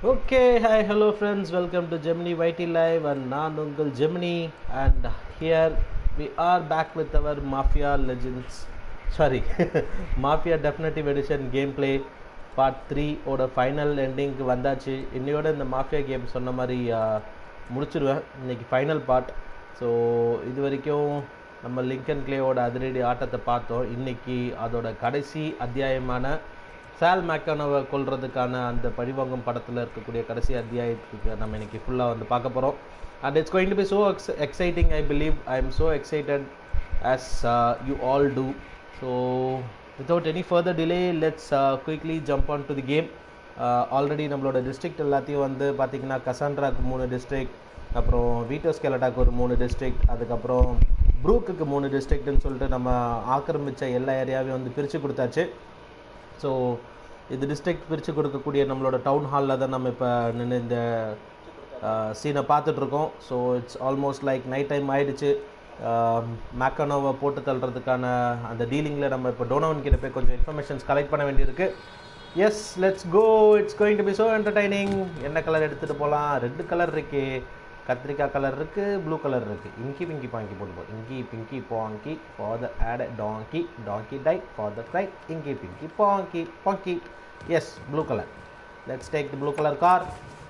Okay hi hello friends welcome to Gemini வைட்டி live and நான் உங்கள் Gemini and here we are back with our Mafia legends sorry Mafia definitive edition gameplay part three ஓட final எண்டிங்க்கு வந்தாச்சு இன்னையோட இந்த mafia game சொன்ன மாதிரி ஆஹ், முடிச்சிருவேன் இன்னைக்கு ஃபைனல் பார்ட் ஸோ இது வரைக்கும் நம்ம லிங்கன் கிளேவோட அதிரடி ஆட்டத்தை பார்த்தோம் இன்னைக்கு அதோட கடைசி அத்தியாயமான சால் மேக்கனோவை கொல்றதுக்கான அந்த பழிவாங்கும் படத்தில் இருக்கக்கூடிய கடைசி அத்தியாயத்துக்கு நம்ம இன்னைக்கு ஃபுல்லாக வந்து பார்க்க போகிறோம் and it's going to be so ex exciting I believe I'm so excited as you all too so without any further delay let's quickly jump on to the game already நம்மளோட district எல்லாத்தையும் வந்து பார்த்திங்கன்னா கசாண்ட்ராக்கு மூணு district அப்புறம் veto ஸ்கெலட்டாக்கு ஒரு மூணு district அதுக்கப்புறம் ப்ரூக்குக்கு மூணு டிஸ்ட்ரிக்ட்னு சொல்லிட்டு நம்ம ஆக்கிரமிச்ச எல்லா ஏரியாவையும் வந்து பிரித்து கொடுத்தாச்சு ஸோ இது டிஸ்ட்ரிக்ட் பிரித்து கொடுக்கக்கூடிய நம்மளோட டவுன் ஹாலில் தான் நம்ம இப்போ நின்று இந்த சீனை பார்த்துட்ருக்கோம் so it's almost like night time ஆயிடுச்சு மேக்கனோவை போட்டு தள்ளுறதுக்கான அந்த டீலிங்கில் நம்ம இப்போ டோனோவன் கிட்ட போய் கொஞ்சம் இன்ஃபர்மேஷன்ஸ் கலெக்ட் பண்ண வேண்டியிருக்கு yes let's go it's going to be so entertaining என்ன கலர் எடுத்துகிட்டு போகலாம் ரெட் கலர் இருக்கு கத்திரிக்காய் கலர் இருக்குது ப்ளூ கலர் இருக்குது இங்கி பிங்கி பாங்கி போட்டு போ இங்கி Pinki பாங்கி for the odd டாங்கி டாங்கி tie for the fry இங்கி Pinki பாங்கி பாங்கி S blue colour let's take the blue colour car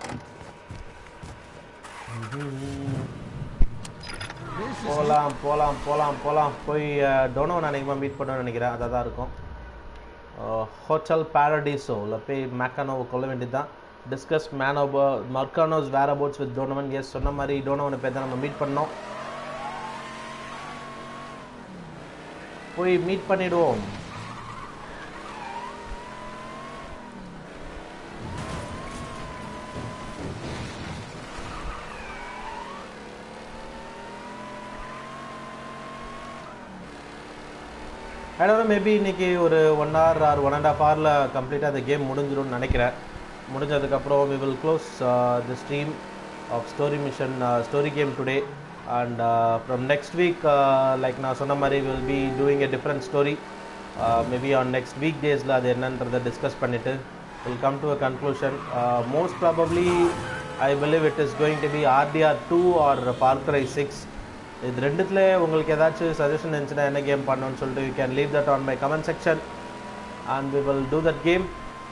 போகலாம் போகலாம் போகலாம் போகலாம் போய் டொனோவன் அன்றைக்கி மீட் பண்ணணும்னு நினைக்கிறேன் அதை தான் இருக்கும் ஹோட்டல் பேரடிஸோவில் போய் மேக்கானோவை கொள்ள வேண்டியது தான் டிஸ்கஸ் மேனோபோ Marcano's whereabouts with Donovan yes சொன்ன மாதிரி டோனவனை போய் தான் நம்ம மீட் பண்ணோம் போய் மீட் பண்ணிடுவோம் ஐடோன் மேபி இன்னைக்கு ஒரு one hour or one and half ஹவரில் கம்ப்ளீட்டாக அந்த கேம் முடிஞ்சிடும்னு நினைக்கிறேன் முடிஞ்சதுக்கப்புறம் we will close the stream of story mission story game today and from next week like நான் சொன்ன மாதிரி will be doing a different story maybe on next week டேஸில் அது என்னன்றதை டிஸ்கஸ் பண்ணிவிட்டு will come to a conclusion most probably I believe it is going to be RDR two or பார்க்கரை six இது ரெண்டுத்துல உங்களுக்கு ஏதாச்சும் சஜஷன் இருந்துச்சுன்னா என்ன கேம் பண்ணணும்னு சொல்லிட்டு you can leave that on my comment section and we will do that game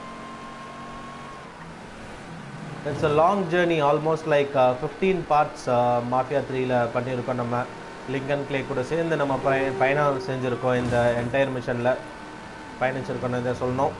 it's a long journey almost like fifteen parts mafia த்ரீல பண்ணியிருக்கோம் நம்ம லிங்கன் கிளே கூட சேர்ந்து நம்ம பய பயணம் செஞ்சுருக்கோம் இந்த என்டையர் மிஷனில் பயணிச்சிருக்கோம் இதை சொல்லணும்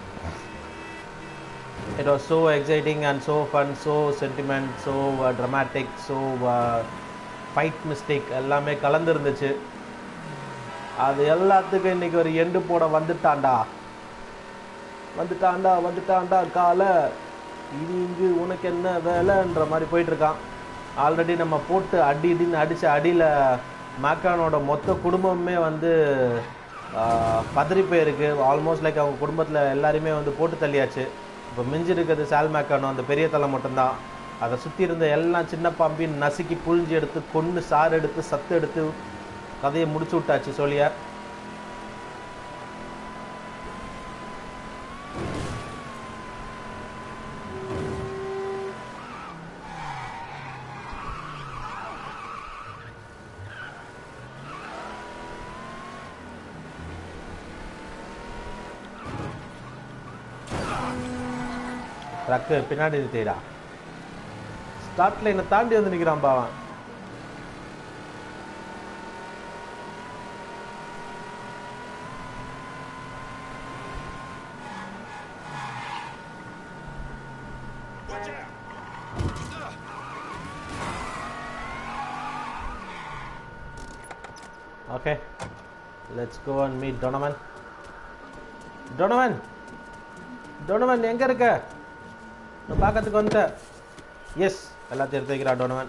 it was so exciting and so fun so sentiment so dramatic so fight mistake எல்லாமே கலந்துருந்துச்சு அது எல்லாத்துக்கும் இன்னைக்கு ஒரு எண்டு போட வந்துட்டான்டா வந்துட்டான்டா வந்துட்டான்டா கால இது இங்கு உனக்கு என்ன வேலைன்ற மாதிரி போயிட்டு இருக்கான் ஆல்ரெடி நம்ம போட்டு அடி இடின்னு அடிச்ச அடியில் மேக்கானோட மொத்த குடும்பமே வந்து ஆஹ், பதறி போயிருக்கு ஆல்மோஸ்ட் லைக் அவங்க குடும்பத்தில் எல்லாருமே வந்து போட்டு தள்ளியாச்சு இப்போ மிஞ்சி இருக்கிறது சால் மேக்கானோ அந்த பெரிய தலை மட்டும்தான் அதை சுற்றி இருந்த எல்லாம் சின்ன பாம்பின் நசுக்கி புழிஞ்சு எடுத்து கொன்று சாறு எடுத்து சத்து எடுத்து கதையை முடிச்சு விட்டாச்சு சொல்லியார் ட்ரக்கு பின்னாடி நிறுத்திடா ஸ்டார்ட் லைனை தாண்டி வந்து நிற்கிறான் பாவன் okay let's go and meet Donovan Donovan Donovan எங்க இருக்க நான் பார்க்கறதுக்கு வந்துட்டேன் எஸ் எல்லாத்தையும் எடுத்து வைக்கிறா Donovan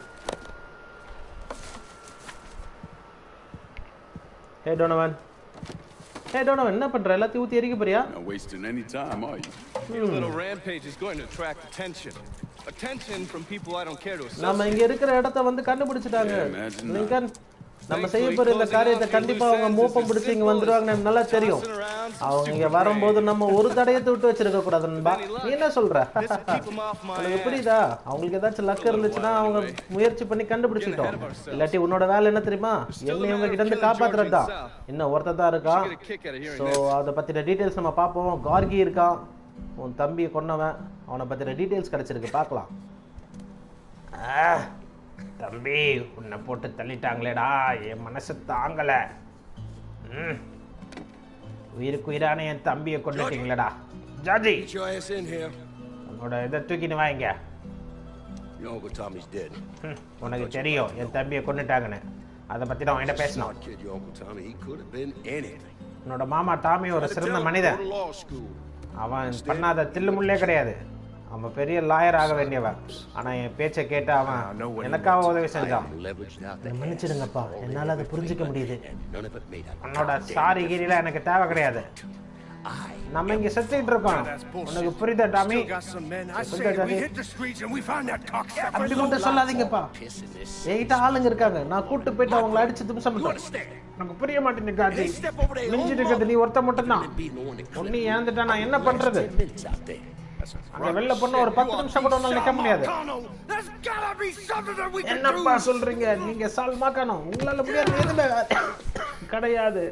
hey Donovan hey Donovan என்ன பண்ற எல்லாத்தையும் ஊத்தி எரிக்க போறியா Not wasting any time, are you? Your little rampage is going to attract attention. Attention from people I don't care to நம்ம associate. இங்க இருக்கிற இடத்த வந்து கண்டுபிடிச்சிட்டாங்க Yeah, imagine that. லிங்கன் நம்ம செய்ய போற இந்த காரியத்தை கண்டிப்பா அவங்க மோப்பம் பிடிச்சி இங்க வந்துருவாங்கன்னு எனக்கு நல்லா தெரியும் அவங்க இங்க வரும்போது நம்ம ஒரு தடயத்தை விட்டு வச்சிருக்க கூடாது நண்பா நீ என்ன சொல்ற Keep 'em off my உனக்கு ass. புரியுதா அவங்களுக்கு ஏதாச்சும் லக் இருந்துச்சுன்னா அவங்க முயற்சி பண்ணி கண்டுபிடிச்சிட்டோம் இல்லாட்டி உன்னோட வேலை என்ன தெரியுமா என்னை இவங்க கிட்ட இருந்து காப்பாத்துறது தான் இன்னும் ஒருத்தர் தான் இருக்கான் Get a kick out of hearing so that. அதை பத்தின டீட்டெயில்ஸ் நம்ம பார்ப்போம் கார்கி இருக்கான் உன் தம்பியை கொன்னவன் அவனை பத்தின டீட்டெயில்ஸ் கிடைச்சிருக்கு பார்க்கலாம் ஆ, தம்பி உன்னை போட்டு தள்ளிட்டாங்களேடா என் மனசு தாங்கல ம். உயிருக்கு உயிரான என் தம்பியை கொண்டுட்டீங்களேடா ஜாஜி Get your ass in here. உன்னோட இதை தூக்கின்னு வாங்க Your Uncle Tommy's dead. ம், உனக்கு தெரியும் என் தம்பியை கொண்டுட்டாங்கன்னு அதை பத்தி தான் அவன்கிட்ட பேசணும் Smart kid, your Uncle Tommy. He could have been anything. உன்னோட மாமா டாமி ஒரு சிறந்த மனிதன் Go to law school. அவன் பண்ணாத தில்லுமுள்ளே கிடையாது அவன் பெரிய லாயர் ஆக வேண்டியவன் ஆனா என் பேச்சை கேட்டு அவன் எனக்காக உதவி செஞ்சான் I'm leveraged out என்னை there. மன்னிச்சிடுங்கப்பா என்னால அதை புரிஞ்சுக்க முடியுது And none of it made out. உன்னோட சாரி கீரிலாம் எனக்கு தேவை கிடையாது I நம்ம இங்க செத்துக்கிட்டு இருக்கோம் உனக்கு புரியுதா Tommy Still got some men. I புரியுதா say we ஜாஜி hit the streets and we find that cocksucker. அப்படி மட்டும் சொல்லாதீங்கப்பா piss in this. என்கிட்ட ஆளுங்க இருக்காங்க நான் கூட்டு போயிட்டு அவங்கள அடிச்சு திம்சம் You பண்ணுறேன் understand? எனக்கு புரிய மாட்டேங்குது காஜி Step over there. மிஞ்சிட்டு இருக்கிறது நீ ஒருத்த மட்டும்தான் Be the one that ஒன்னு ஏந்துட்டா நான் என்ன பண்றது Ten minutes out there. அங்க வெளில பொண்ணு ஒரு பத்து நிமிஷம் கூட ஒன்னால நிக்க முடியாது There's gotta be something that we can என்னப்பா do. சொல்றீங்க நீங்க சால்மா காணும் உங்களால முடியாது எதுவுமே கிடையாது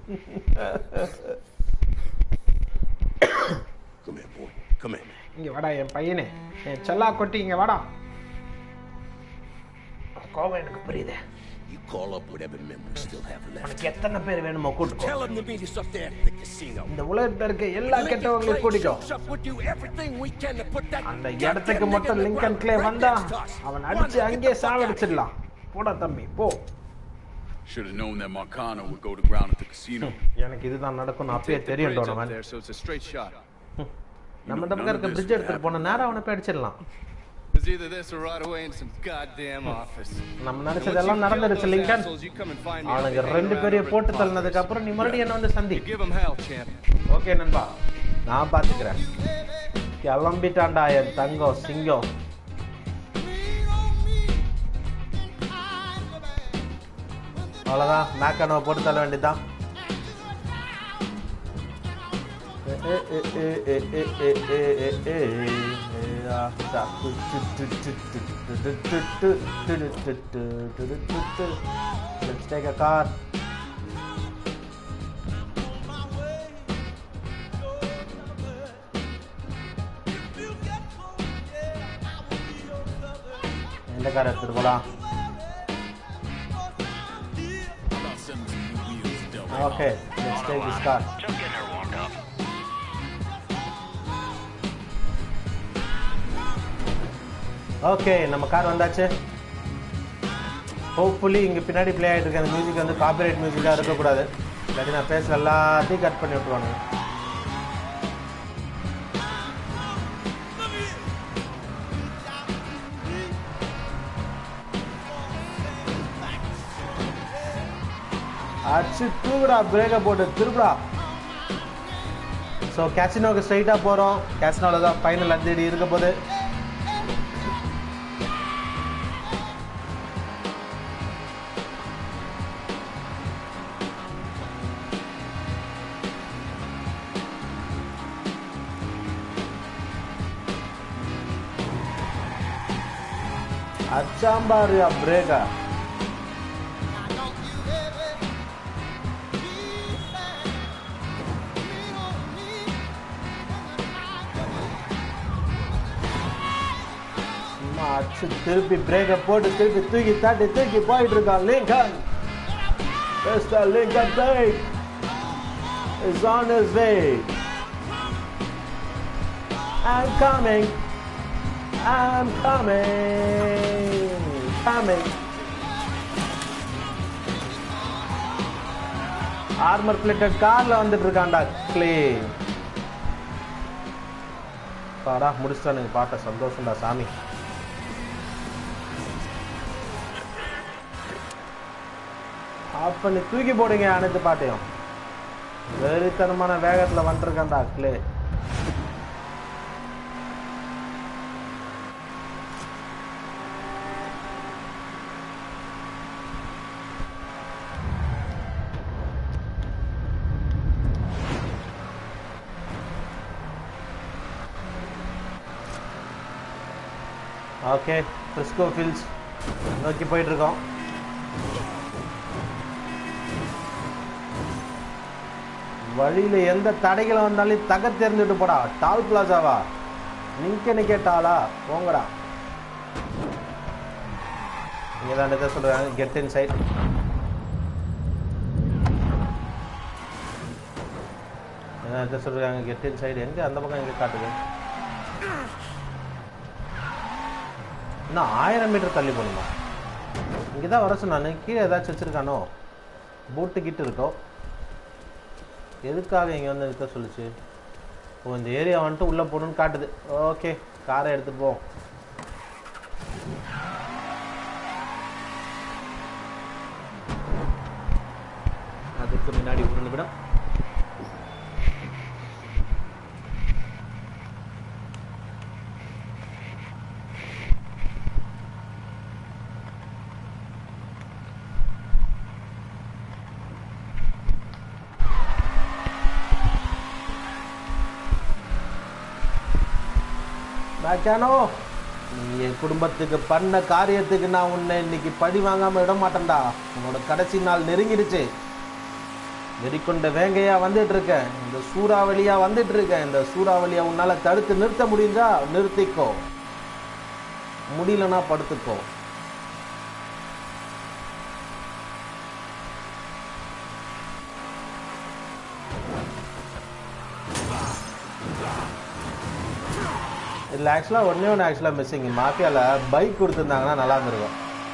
Come here, boy. Come here. இங்க வாடா என் பையனே என் செல்லா கொட்டி இங்க வாடா உன் கோவம் எனக்கு புரியுது You call up whatever men we still have left. உனக்கு எத்தனை பேர் வேணுமோ கூட்டிக்கோ Tell them to meet us up there at the casino. இந்த உலகத்துல இருக்க எல்லா Lincoln கெட்டவங்களையும் Clay கூட்டிக்கோ shows up with you everything we can to put that அந்த goddamn இடத்துக்கு nigga மட்டும் in the Lincoln ground Clay right வந்தா next to us. அவன் One, அடிச்சு get அங்கேயே the fuck out of here. சாவடிச்சிடலாம் போடா தம்பி போ Should have known that Marcano would go to ground at the casino. எனக்கு இதுதான் நடக்கும் அப்பயே Take the தெரியும் bridge up Donovan there, so it's a straight shot. நம்ம know, இந்த பக்கம் none இருக்க of this பிரிட்ஜ் would எடுத்துட்டு போன நேரம் அவனை போய் அடிச்சிடலாம் It's either this or right away in some goddamn office. நம்ம And once நினைச்சதெல்லாம் you kill நடந்துருச்சு those Lincoln assholes, you come and find me. I'll அவனுக்கு be hanging ரெண்டு around பேரையும் over போட்டு at தள்ளினதுக்கு அப்புறம் நீ மறுபடியும் என்ன வந்து சந்தி Give him hell, champ. Okay நண்பா நான் பாத்துக்கிறேன் கிளம்பிட்டான்டா என் தங்கம் சிங்கம் அவ்வளோதான் மேக்கானவை போட்டு தள்ள வேண்டியதுதான் Let's take a car. எந்த கார் எடுத்துட்டு போலாம் About sending some new wheels to Del Rey. Okay let's take this car Just getting her warmed up. Okay நம்ம கார் வந்தாச்சு ஹோப்ஃபுல்லி இங்கே பின்னாடி ப்ளே ஆகிட்டு இருக்க அந்த மியூசிக் வந்து காப்பிரைட் மியூசிக்காக இருக்கக்கூடாது இல்லாட்டி நான் பேசுகிற எல்லாத்தையும் கட் பண்ணி விட்டுருவாங்க அச்சு தூக்குடா பிரேக்கை போட்டு திருப்புடா ஸோ கேசினோக்கு ஸ்ட்ரைட்டாக போகிறோம் கேசினோவில் தான் ஃபைனல் அஞ்சடி இருக்க போது அச்சாம்பாரு பிரேக்கா சும்மா அடிச்சு திருப்பி பிரேக்கை போட்டு திருப்பி தூக்கி தட்டி தூக்கி போயிட்டு இருக்கான் Lincoln Mr. Lincoln Blake is on his way. I'm coming. I'm coming. Coming. Armour plated கார்ல வந்துட்டு இருக்கான்டா கிளே பாடா முடிச்சிட்டானுங்க பாட்ட சந்தோஷம்டா சாமி ஆஃப் பண்ணி தூக்கி போடுங்க அனைத்து பாட்டையும் வெறித்தனமான வேகத்துல வந்துருக்கான்டா கிளே ஓகே ஃப்ரிஸ்கோ ஃபீல்ஸ் நோக்கி போயிட்டுருக்கோம் வழியில் எந்த தடைகள் வந்தாலும் தகர்த்தெறிஞ்சுட்டு போடா டால் பிளாசாவா நிக்க நிக்கட்டாளா போங்கடா இங்கே தான் எதை சொல்கிறாங்க கெட் இன் சைட் என்ன எதை சொல்கிறாங்க கெட் இன் சைடு எங்கே அந்த பக்கம் எங்கே காட்டுது இன்னும் ஆயிரம் மீட்டர் தள்ளி போகணுமா இங்கே தான் வர சொன்னானு கீழே ஏதாச்சும் வச்சுருக்கானோ போட்டு கிட்ட இருக்கோ எதுக்காக இங்கே வந்து நிறுத்த சொல்லுச்சு ஓ இந்த ஏரியா வந்துட்டு உள்ளே போகணுன்னு காட்டுது ஓகே காரை எடுத்துகிட்டு போவோம் அதுக்கு முன்னாடி ஒரு நிமிடம் மேக்கானோ நீ என் குடும்பத்துக்கு பண்ண காரியத்துக்கு நான் உன்னை இன்னைக்கு பழி வாங்காம விட மாட்டேன்டா உன்னோட கடைசி நாள் நெருங்கிடுச்சு வெறிக்கொண்ட வேங்கையா வந்துட்டு இருக்கேன் இந்த சூறாவளியா வந்துட்டு இருக்கேன் இந்த சூறாவளியா உன்னால தடுத்து நிறுத்த முடிஞ்சா நிறுத்திக்கோ முடியலனா படுத்துக்கோ இதில் ஆக்சுவலாக ஒன்றே ஒன்று ஆக்சுவலாக மிஸ்ஸிங் மாஃபியாவில் பைக் கொடுத்துருந்தாங்கன்னா நல்லா இருந்திருக்கும்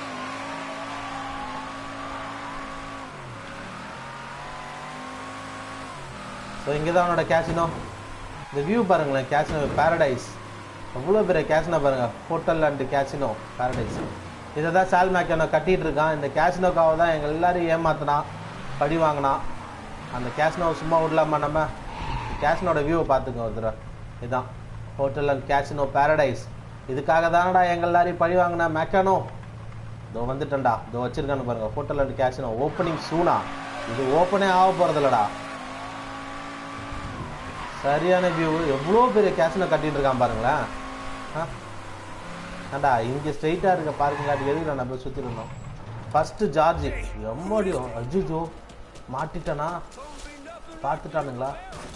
ஸோ இங்கே தான் அவனோட கேசினோ இந்த வியூ பாருங்களேன் கேசினோ பேரடைஸ் அவ்வளோ பெரிய கேசினோ பாருங்கள் ஹோட்டல் அண்ட் கேசினோ பேரடைஸ் இதை தான் சால் மேக்கானோ கட்டிகிட்டு இருக்கான் இந்த கேசினோக்காக தான் எங்கள் எல்லாரையும் ஏமாத்தினான் படி வாங்கினான் அந்த கேசினோவை சும்மா விடலாமா நம்ம கேசினோட வியூவை பார்த்துங்க ஒரு தடவை இதுதான் ஹோட்டல் அண்ட் கேசினோ பேரடைஸ் இதுக்காக தானடா எங்கள் எல்லாரையும் பழி வாங்கினா மேக்கானோ இதோ வந்துட்டேன்டா இதோ வச்சிருக்கானு பாருங்க ஹோட்டல் அண்ட் கேசினோ ஓப்பனிங் சூனா இது ஓப்பனே ஆக போகிறதில்லடா சரியான வியூ எவ்வளோ பெரிய கேசினோ கட்டிட்டு இருக்கான் பாருங்களேன் ஆ ஏண்டா இங்கே ஸ்ட்ரைட்டாக இருக்க பார்க்கிங் எதுக்கு நம்ம சுற்றி இருந்தோம் ஃபஸ்ட்டு ஜார்ஜ் எம்மடியோ அஜிஜோ மாட்டிட்டனா பார்த்துட்டானுங்களா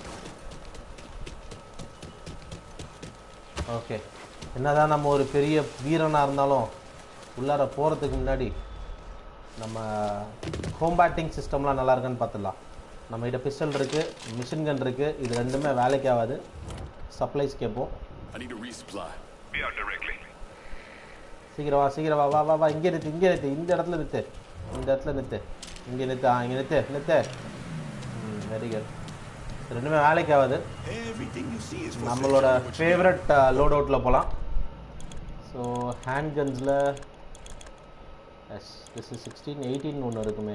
ஓகே என்னதான் நம்ம ஒரு பெரிய வீரனாக இருந்தாலும் உள்ளார போகிறதுக்கு முன்னாடி நம்ம கோம்பேட்டிங் சிஸ்டம்லாம் நல்லா இருக்கான்னு பார்த்துடலாம் நம்ம கிட்ட பிஸ்டல் இருக்குது மிஷின் கன் இருக்குது இது ரெண்டுமே வேலைக்கு ஆகாது சப்ளைஸ் கேட்போம் I need a resupply. Be out directly. சீக்கிரம் வா சீக்கிரம் வா வா வா வா இங்கே நிறுத்து இங்கே நிறுத்து இந்த இடத்துல நிறுத்து இந்த இடத்துல நிறுத்து இங்கே நிறுத்து ஆ இங்கே நிறுத்து நிறுத்து ம் வெரி குட் ரெண்டுமே வேலைக்கு ஆகாது Everything you see is for நம்மளோட ஃபேவரட் லோட் அவுட்டில் போகலாம் ஸோ ஹேண்ட் கன்ஸில் yes this is sixteen eighteen ஒன்று இருக்குமே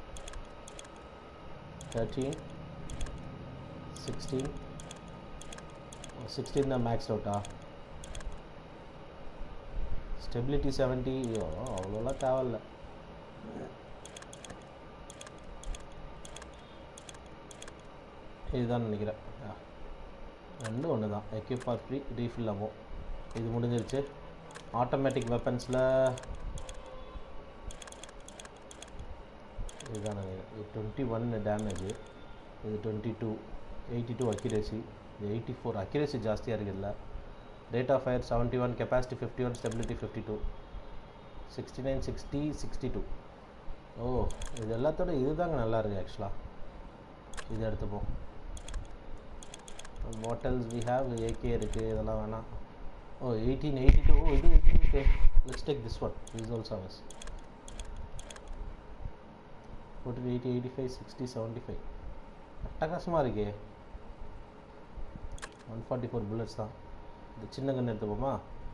தேர்ட்டீன் சிக்ஸ்டீன் சிக்ஸ்டீன் தான் மேக்ஸ் அவுட்டா ஸ்டெபிலிட்டி செவன்ட்டி அவ்வளோலாம் தேவையில்ல இதுதான் நினைக்கிறேன் Yeah. ரெண்டும் ஒன்று தான் எக்யூப் ஆர் ஃப்ரீ ரீஃபில் ஆகும் இது முடிஞ்சிருச்சு ஆட்டோமேட்டிக் வெப்பன்ஸில் இதுதான் நினைக்கிறேன் இது டுவெண்ட்டி ஒன் டேமேஜ் இது twenty two eighty two accuracy இது எயிட்டி ஃபோர் அக்யூரேசி ஜாஸ்தியாக இருக்குதுல்ல rate of fire seventy one capacity fifty one stability fifty two sixty nine sixty sixty two ஓ இது எல்லாத்தோட இதுதாங்க நல்லா இருக்குது ஆக்சுவலாக இது எடுத்துப்போம் what else we have AK இருக்குது இதெல்லாம் வேணாம் ஓ எயிட்டீன் எயிட்டி டூ இது okay let's take this one visual service forty eighty eighty five sixty seventy five அட்டகாசமாக இருக்கே ஒன் ஃபார்ட்டி ஃபோர் புல்லட்ஸ் தான் இந்த சின்ன கன்று எடுத்துப்போமா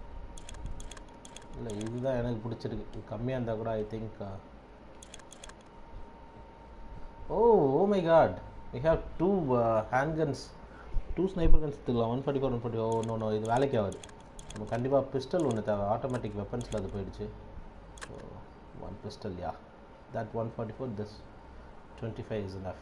இல்லை இதுதான் எனக்கு பிடிச்சிருக்கு இது கம்மியாக இருந்தால் கூட I think oh oh my god we have two hand guns two sniper guns எடுத்துக்கலாம் one forty four one forty oh no no இது வேலைக்கு ஆகுது நம்ம கண்டிப்பாக பிஸ்டல் ஒன்று தேவை ஆட்டோமேட்டிக் வெப்பன்ஸில் அது போயிடுச்சு one pistol yeah that one forty four this twenty five is enough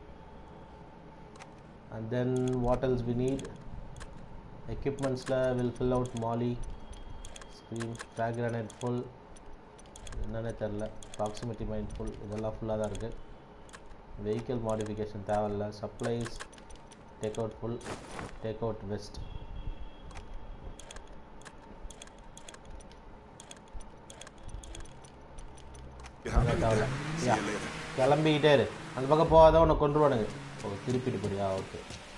and then what else we need equipmentsல will fill out molly screen frag grenade full என்னன்னே தெரில ப்ராக்சிமிட்டி மைண்ட் ஃபுல் இதெல்லாம் ஃபுல்லாக தான் இருக்குது வெஹிக்கிள் மாடிஃபிகேஷன் தேவையில்ல supplies take out full take out vest தேவையில்ல யா கிளம்பிக்கிட்டே இரு அந்த பக்கம் போகாத உன்னை கொண்டுருவானுங்க ஓ திருப்பிட்டு போறியா ஓகே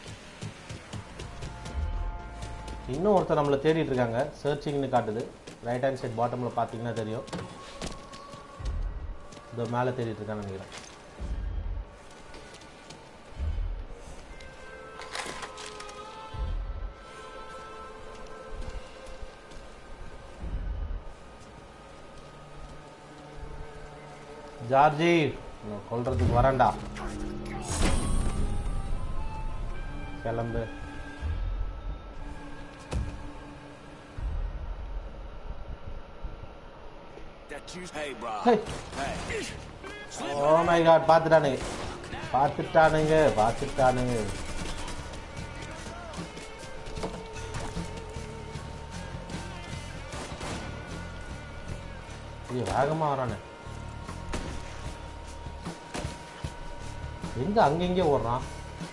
இன்னும் ஒருத்தர் நம்மளை தேடிட்டு இருக்காங்க சர்ச்சிங்னு காட்டுது ரைட் ஹேண்ட் சைட் பாட்டமில் பார்த்தீங்கன்னா தெரியும் இந்த மேலே தேடிட்டு இருக்கான்னு நினைக்கிறேன் ஜார்ஜி நான் கொல்றதுக்கு வரேன்டா கிளம்பு That you? Hey, bro. Hey. Hey. Oh my god பார்த்துட்டானுங்க பார்த்துட்டானுங்க பார்த்துட்டானுங்க ஐயோ வேகமாக வரானே எங்க அங்கங்கே ஓடுறான்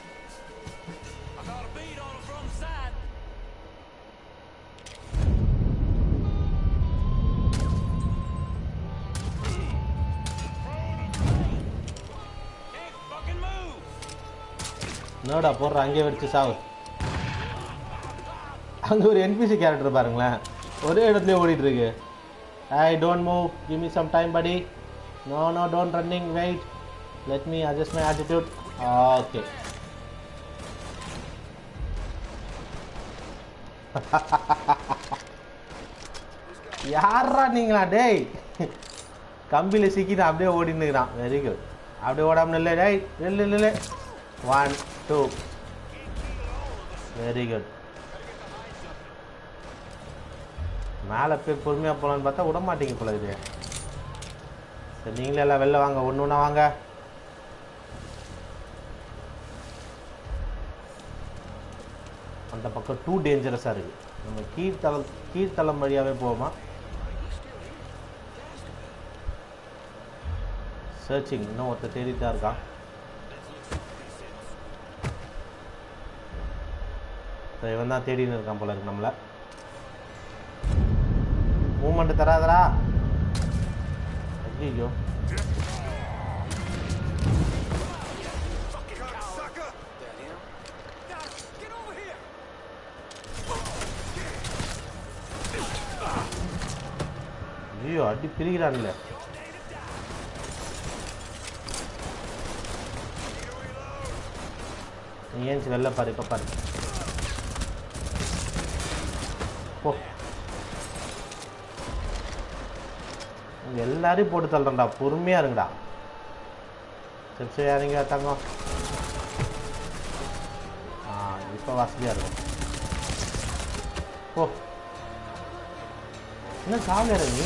I got a beat on him from the side. Can't fucking move. என்னடா போடுற அங்கேயே வெடிச்சு சாவு அங்கே ஒரு என்பிசி கேரக்டர் பாருங்களேன் ஒரே இடத்துல ஓடிட்டு இருக்கு I don't move give me some time படி no no don't running wait let me adjust my attitude okay யாரா நீங்களா டேய் கம்பியில் சிக்கிட்டு அப்படியே ஓடினுக்கிறான் வெரி குட் அப்படியே ஓடாமல் இல்லை டேய் இல்லை இல்லை ஒன் டூ வெரி குட் மேலே போய் பொறுமையாக போகலான்னு பார்த்தா விட மாட்டீங்க போல இது சரி நீங்களே எல்லாம் வெளில வாங்க ஒன்று ஒன்றா வாங்க அந்த பக்கம் டூ டேஞ்சரஸாக இருக்குது நம்ம கீழ்த்தளம் கீழ்த்தளம் வழியாகவே போவோமா சர்ச்சிங் இன்னும் ஒருத்தர் தேடிட்டு தான் இருக்கான் So, இவன் தான் தேடின்னு இருக்கான் போல இருக்கு நம்மளை மூமெண்ட் தராதரா ஐயோ Get over here. ஐயோ அடி பிரிக்கிறான்ல நீ ஏஞ்சி வெளில பாரு இப்போ பாரு போ இங்க எல்லாரையும் போட்டு தள்ளுறேன்டா பொறுமையா இருங்கடா சரி சரி யாருங்க தங்கம் ஆ இப்போ வசதியாக இருக்கும் போ என்ன சாவியார நீ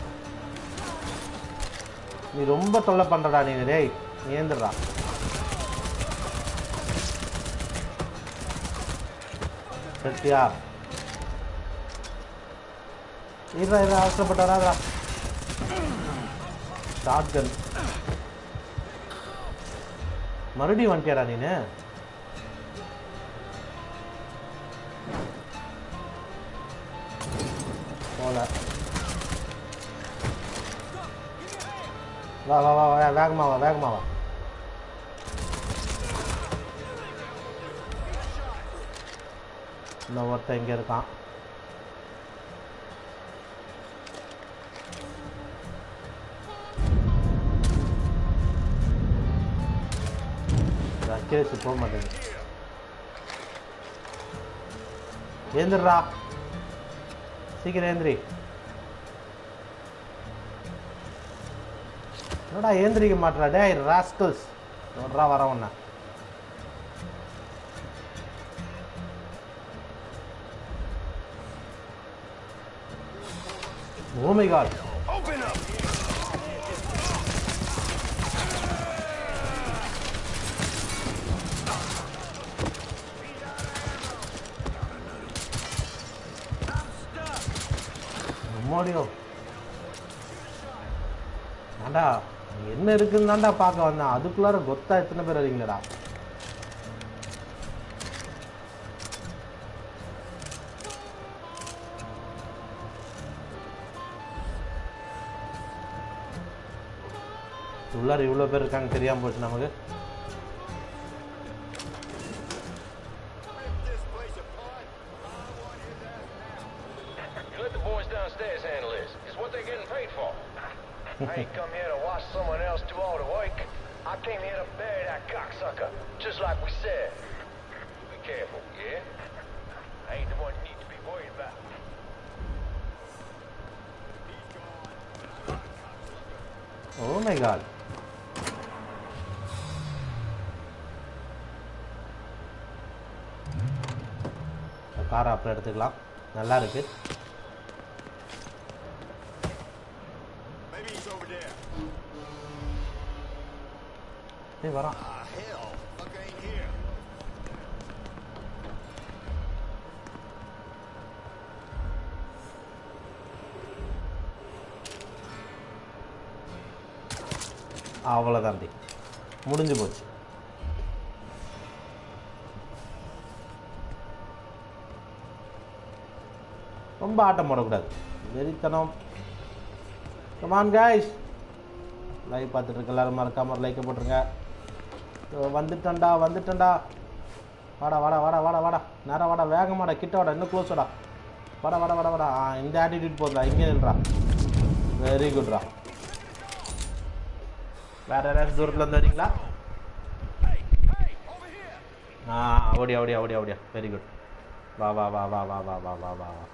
நீ ரொம்ப தொல்லை பண்றடா நீ டேய் நீ ஏந்துடுறா சத்தியா இருடா இருடா அவசரப்பட்டு வராதா ஷார்ட் கன் மறுபடியும் வந்துட்டியாடா நீனு போல வா வா வா வா வேகமா வா வேகமா வா இன்னும் ஒருத்தன் இங்கே இருக்கான் அக்கேசி போக மாட்டேங்குது ஏந்திரா சீக்கிரம் ஏந்திரி என்னடா ஏந்திரிக்க மாட்டா டேய் ராஸ்கல்ஸ் நோட்ரா வர உன்ன oh my god Open up. ரொம்ப அம்மாடியோ ஏண்டா அங்க என்ன இருக்குன்னு தான்டா பார்க்க வந்தேன் அதுக்குள்ளார கொத்தா எத்தனை பேர் வரீங்களடா உள்ளார இவ்வளோ பேர் இருக்காங்க தெரியாம போச்சு நமக்கு You let the boys downstairs handle this. It's what they're getting paid for. I ain't come here to watch someone else do all the work. I came here to bury that cocksucker, just like we said. Be careful, yeah? I ain't the one you need to be worried about. Oh my god காரை அப்புறம் எடுத்துக்கலாம் நல்லா இருக்கு Maybe he's over there. ஏய் வரான் Ah, hell. Fucker ain't here. அவ்வளோதான் டி முடிஞ்சு போச்சு ரொம்ப ஆட்டம் போடக்கூடாது வெறித்தனம் கமான் காய்ஸ் லைவ் பார்த்துட்டு இருக்க எல்லாரும் மறக்காம லைக்கை போட்டுருங்க இதோ வந்துட்டேன்டா வந்துட்டேன்டா வாடா வாடா வாடா வாடா வாடா நேரம் வாடா வேகமாடா கிட்ட வாடா இன்னும் க்ளோஸ் வாடா வாடா வாடா வாடா வாடா ஆ இந்த ஆட்டிடியூட் போதுடா இங்கே நின்றா வெரி குட்ரா வேற யாராச்சும் தூரத்தில் இருந்து வரீங்களா ஆ ஓடியா ஓடியா ஓடியா ஓடியா வெரி குட் வா வா வா வா வா வா வா வா வா வா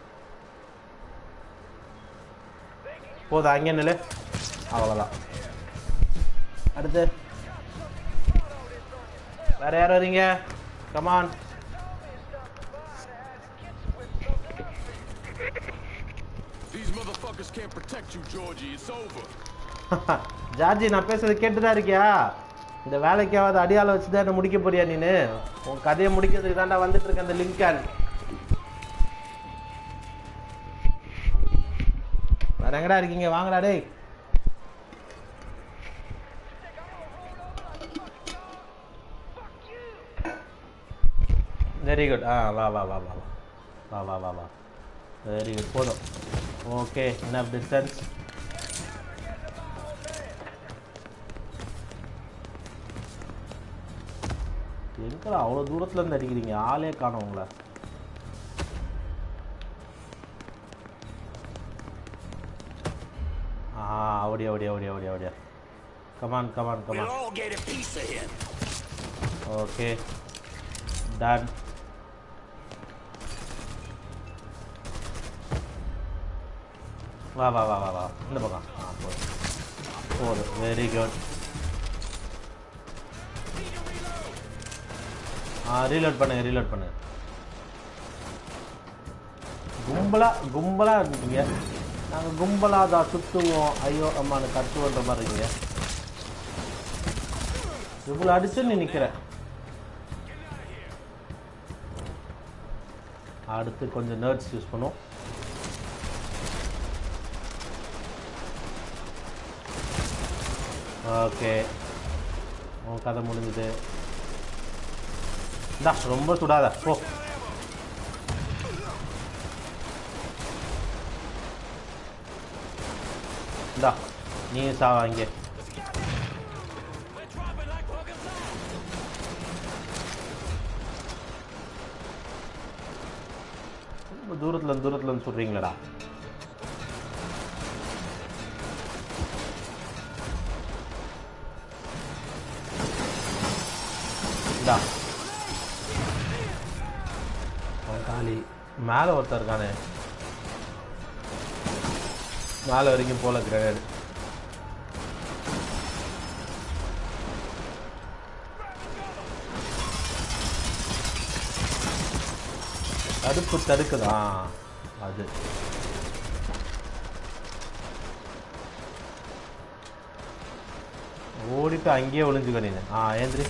போதா அங்கே நில்லு அவ்வளோதான் அடுத்து வேற யார் வரீங்க come on These motherfuckers can't protect you, Georgie. It's over. Georgie நான் பேசுறது கேட்டுதான் இருக்கியா இந்த வேலைக்காவது அடியால வச்சு தான் முடிக்க போறியா நீனு உன் கதையை முடிக்கிறதுக்கு தான்டா வந்துட்டு இருக்க அந்த லிங்கான் வேற எங்கடா இருக்கீங்க வாங்கடா டேய் வெரி குட் ஆ வா வா வா வா வா வா வா வா வெரி குட் போதும் ஓகே என்ன டிஸ்டன்ஸ் எங்கடா அவ்வளோ தூரத்துல இருந்து அடிக்கிறீங்க ஆளே காணோம் உங்களை ஆ ஓடியா ஓடியா ஓடியா ஓடியா ஓடியா come on come on We'll come on all get a piece of him. Okay done வா வா வா வா வா இந்த பக்கம் ஆ போதும் போதும் வெரி குட் ஆ ரீலோட் பண்ணுங்க ரீலோட் பண்ணுங்க கும்பலா கும்பலா இருக்கீங்க நாங்கள் கும்பலா தான் சுத்துவோம் ஐயோ அம்மானு கத்துவோன்ற மாதிரி இருக்கீங்க இவ்வளோ அடிச்சு நீ நிற்கிற அடுத்து கொஞ்சம் நர்ட்ஸ் யூஸ் பண்ணுவோம் ஓகே உன் கதை முடிஞ்சுது இந்தா ரொம்ப சுடாத போ இந்தா நீ சாவா இங்கே They're dropping like fucking flies. ரொம்ப தூரத்துல இருந்து தூரத்துல இருந்து சொல்றீங்களடா இந்தா அவன் காலி மேலே ஒருத்தன் இருக்கானே மேலே வரைக்கும் போல கிரேனேடு தடுப்பு தடுக்குதா அது ஓடிட்டு அங்கேயே ஒளிஞ்சுக்க நீ ஆ ஏந்திரி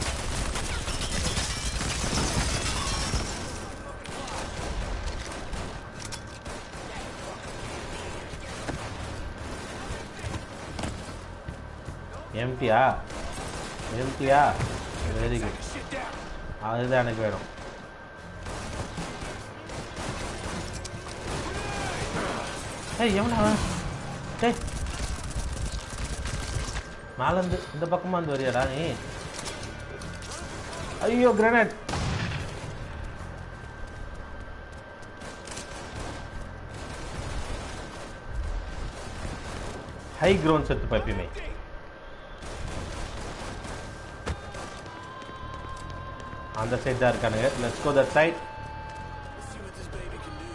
எம்டியா எம்டியா வெரி குட் Shit down. அதுதான் எனக்கு வேணும் ஏய் எவனா அவன் டேய் மேலேருந்து இந்த பக்கமாக வந்து வரியாடா நீ ஐயோ கிரனேட் ஹை க்ரௌண்ட் செத்து எப்பயுமே அந்த சைடு தான் இருக்கானுங்க let's go that side Let's see what this baby can do.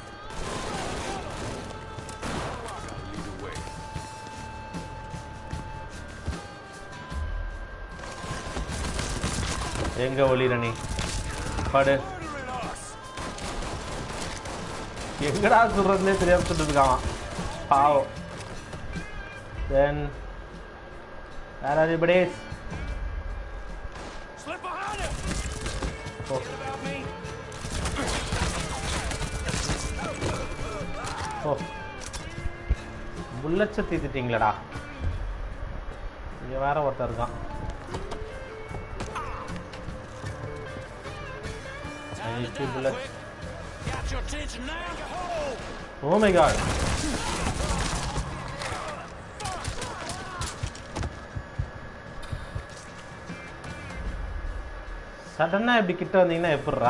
Gotta lead the way. எங்க ஒளிர நீ பாடு Murdering us. எங்கடா சொல்றதுனே தெரியாம சொல்லிட்டு இருக்கான் பாவம் தென் வேற everybody Slip behind him. Oh. Forget about me. ஓ புல்லட்ஸை தீத்துட்டீங்களடா இங்க வேற ஒருத்தர் இருக்கான் I need two bullets. Got your attention now? Oh my god. சடனா இப்படி கிட்ட வந்தீங்கன்னா எப்படிரா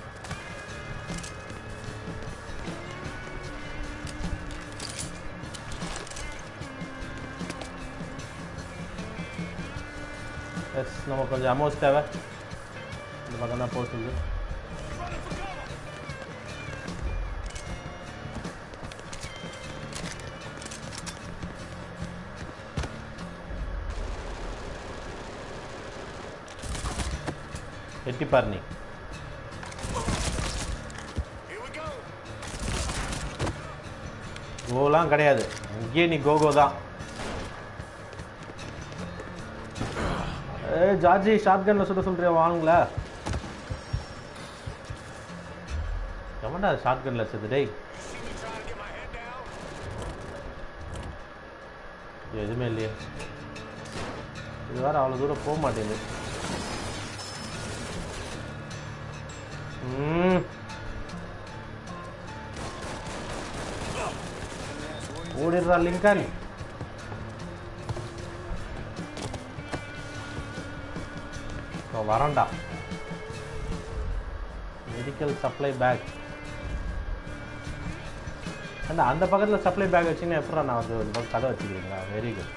எஸ் நம்ம கொஞ்சம் அமௌண்ட் தேவை இந்த பக்கம் தான் போக சொல்லுது எட்டி பாரு நீ Here we go. கோலாம் கிடையாது இங்கேயே நீ கோகோ தான் ஏ ஜார்ஜி ஷார்ட் கன்ல சுட சொல்றியா வாங்களா எவன்டா ஷார்ட் கன்ல செத்து டேய் See me trying to get my head down? எதுவுமே இல்லையே இது வேற அவ்வளோ தூரம் போக மாட்டேங்குது ம். ஓடிடுறா லிங்கன் இப்போ வரேன்டா மெடிக்கல் சப்ளை பேக் ஏண்டா அந்த பக்கத்தில் சப்ளை பேக் வச்சுன்னா எப்படா நான் வந்து இந்த பக்கம் கதை வச்சுக்கிறீங்களா வெரி குட்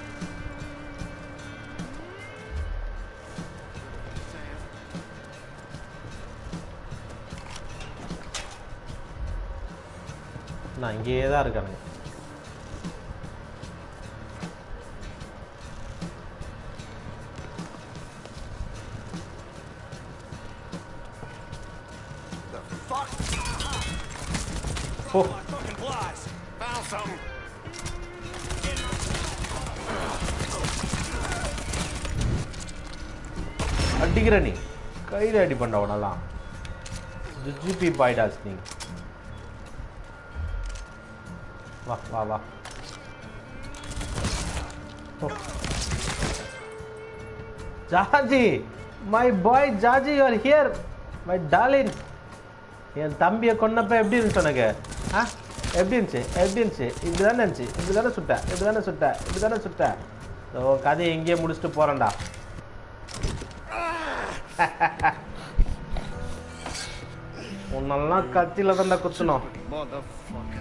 நான் இங்கேயே தான் இருக்கானுங்க The fuck? O My fucking flies. Found something. அடிக்கிற நீ கையில் அடி பண்ண உடலாம் ஜிபி பாய்டாஸ் நீ வா வா வா ஓ. Jaji my boy Jaji you are here my darling என் தம்பியை கொன்னப்ப எப்படி இருந்துச்சு உனக்கு ஆ எப்படி இருந்துச்சு எப்படி இருந்துச்சு இப்படி தானே இருந்துச்சு இப்படி தானே சுட்ட இப்படி தானே சுட்ட இப்படி தானே சுட்ட ஓ கதையை எங்கேயே முடிச்சுட்டு போகிறேன்டா உன்னெல்லாம் கத்தியில தான்டா குத்தணும் Motherfucker.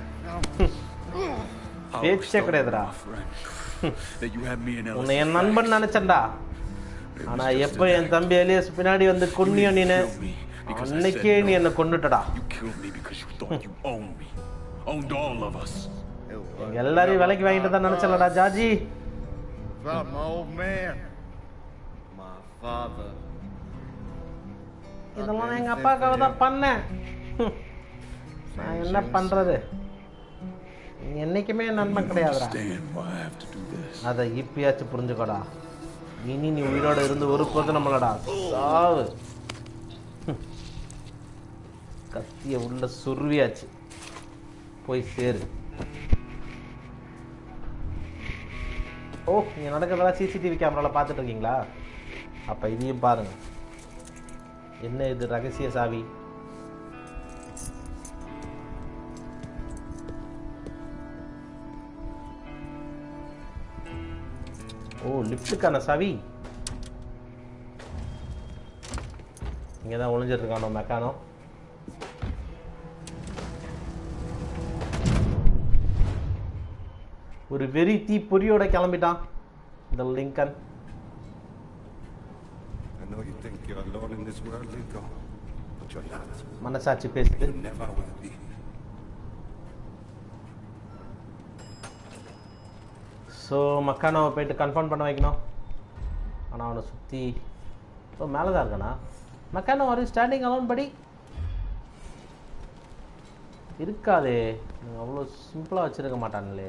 பேச்சே கிடையாதுடா that you had me in உன்னை என் நண்பன் நினைச்சேன்டா ஆனா எப்போ என் தம்பி எலியஸ் பின்னாடி வந்து கொன்னியோ நீனு அன்னைக்கே நீ என்னை கொன்னுட்டடா You killed me because you thought you owned me. Owned all of us. எங்க எல்லாரையும் விலைக்கு வாங்கிட்டு தான் நினைச்சலடா ஜாஜி About my old man. My father. இதெல்லாம் நான் எங்க அப்பாவுக்காக தான் பண்ணேன் ஹம். நான் என்ன பண்றது நீ என்னைக்குமே என் நண்பன் கிடையாதுடா Understand why I have to do this. அதை இப்பயாச்சும் புரிஞ்சுக்கோடா இனி நீ உயிரோட இருந்து ஒரு போது நம்மளடா சாவு ஹம். கத்திய உள்ள சுருவியாச்சு போய் சேரு ஓ நீங்கள் நடக்கிறதெல்லாம் சிசிடிவி கேமராவில் பார்த்துட்டு இருக்கீங்களா அப்போ இதையும் பாருங்க என்ன இது ரகசிய சாவி ஓ லிஃப்ட்டுக்கான சாவி இங்கே தான் ஒளிஞ்சிட்டு இருக்கானோ மெக்கானோ ஒரு வெறி தீ பொறியோட கிளம்பிட்டான் இந்த Lincoln I know you think you're alone in this world, Lincoln, but you're not. மனசாட்சி பேசுது You never will be. So மக்கானோவை போயிட்டு கன்ஃபார்ம் பண்ண வைக்கணும் ஆனால் அவனை சுற்றி ஸோ மேலே தான் இருக்கானா மக்கானோ ஒரு ஸ்டாண்டிங் அலோன் படி இருக்காதே அவ்வளோ சிம்பிளாக வச்சுருக்க மாட்டானுங்களே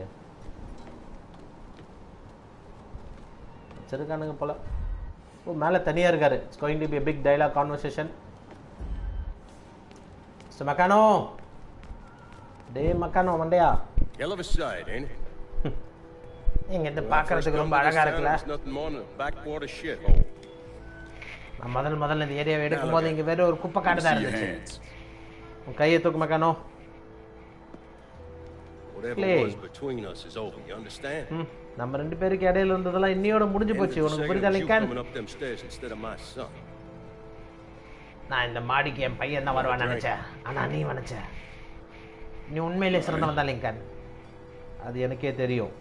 வச்சுருக்கானுங்க போல ஓ மேலே தனியாக இருக்காரு it's going to be big dialogue conversation mister Marcano டே மக்கானோ மண்டையா Hell of a sight, ain't it? இங்கேருந்து When I first பார்க்கறதுக்கு come ரொம்ப to this அழகாக town, இருக்குல்ல It's nothing more than a backwater shithole. நான் முதல் முதல்ல இந்த ஏரியாவை எடுக்கும்போது இங்கே வெறும் ஒரு குப்பை காடு தான் See your இருந்துச்சு hands. உன் கையை தூக்கு மக்கானோ Whatever Play. was between us is over. You understand? ம் நம்ம ரெண்டு பேருக்கு இடையில இருந்ததெல்லாம் இன்னையோட முடிஞ்சு போச்சு Ended the உனக்கு second புரியுதா of you Lincoln coming up them stairs instead of my son. நான் இந்த மாடிக்கு என் பையன் தான் வருவான்னு நினைச்சேன் ஆனா நீ நினைச்ச நீ உண்மையிலே சிறந்தவன் தான் லிங்கன் அது எனக்கே தெரியும்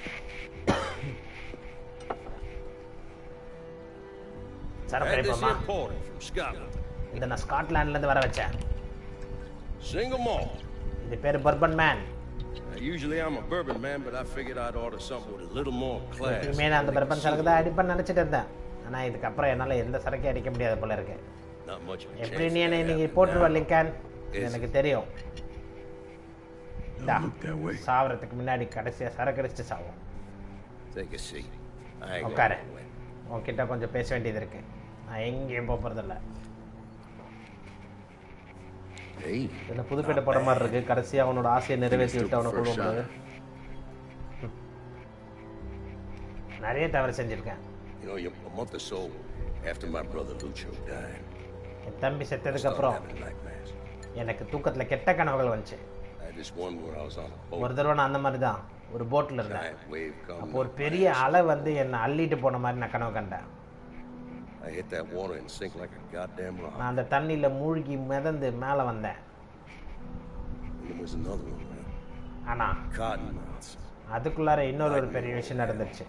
சரக்கு Had this அடிப்போமா imported from Scotland. இதை நான் ஸ்காட்லாண்ட்ல இருந்து வர வச்சேன் Single malt. இது பேர் bourbon man Now, usually I'm a bourbon man, but I figured I'd order something with a little more class. எப்பயுமே நான் அந்த பர்பன் சரக்கு தான் அடிப்பேன்னு நினைச்சிட்டு இருந்தேன் ஆனா இதுக்கப்புறம் என்னால எந்த சரக்கையும் அடிக்க முடியாது போல இருக்கு Not much of a எப்படி chance நீ of என்னை that இன்னைக்கு happening போட்டுருவ now. லிங்கன் இது எனக்கு தெரியும் இந்தா, Don't look that way. சாவறதுக்கு முன்னாடி கடைசியா சரக்கு அடிச்சுட்டு சாவும் Take a seat. I ain't உட்காரு going nowhere. உன்கிட்ட கொஞ்சம் பேச வேண்டியது இருக்கு நான் எங்கேயும் போக போறதில்ல Hey, என்ன புதுப்பேட்டை போட மாதிரி இருக்கு கடைசியா அவனோட ஆசையை நிறைவேற்றி விட்டு அவனை கொண்டு போகும்போது நிறைய தவறு செஞ்சிருக்கேன் you know, you- a month or so after my brother Lucho died, என் தம்பி I செத்ததுக்கு started அப்புறம் having nightmares. எனக்கு தூக்கத்துல கெட்ட கனவுகள் வந்துச்சு I had this one where I was on a ஒரு boat. தடவை நான் அந்த மாதிரி தான் ஒரு போட்ல இருந்தேன் Giant wave come. அப்போ ஒரு பெரிய அலை வந்து என்னை அள்ளிட்டு போன மாதிரி நான் கனவு கண்டேன் I hit that water and sink like a goddamn rock. நான் அந்த தண்ணியில மூழ்கி மிதந்து மேலே வந்தேன் And there was another one, man. ஆனா Cottonmouths. அதுக்குள்ளார இன்னொரு ஒரு பெரிய விஷயம் நடந்துச்சு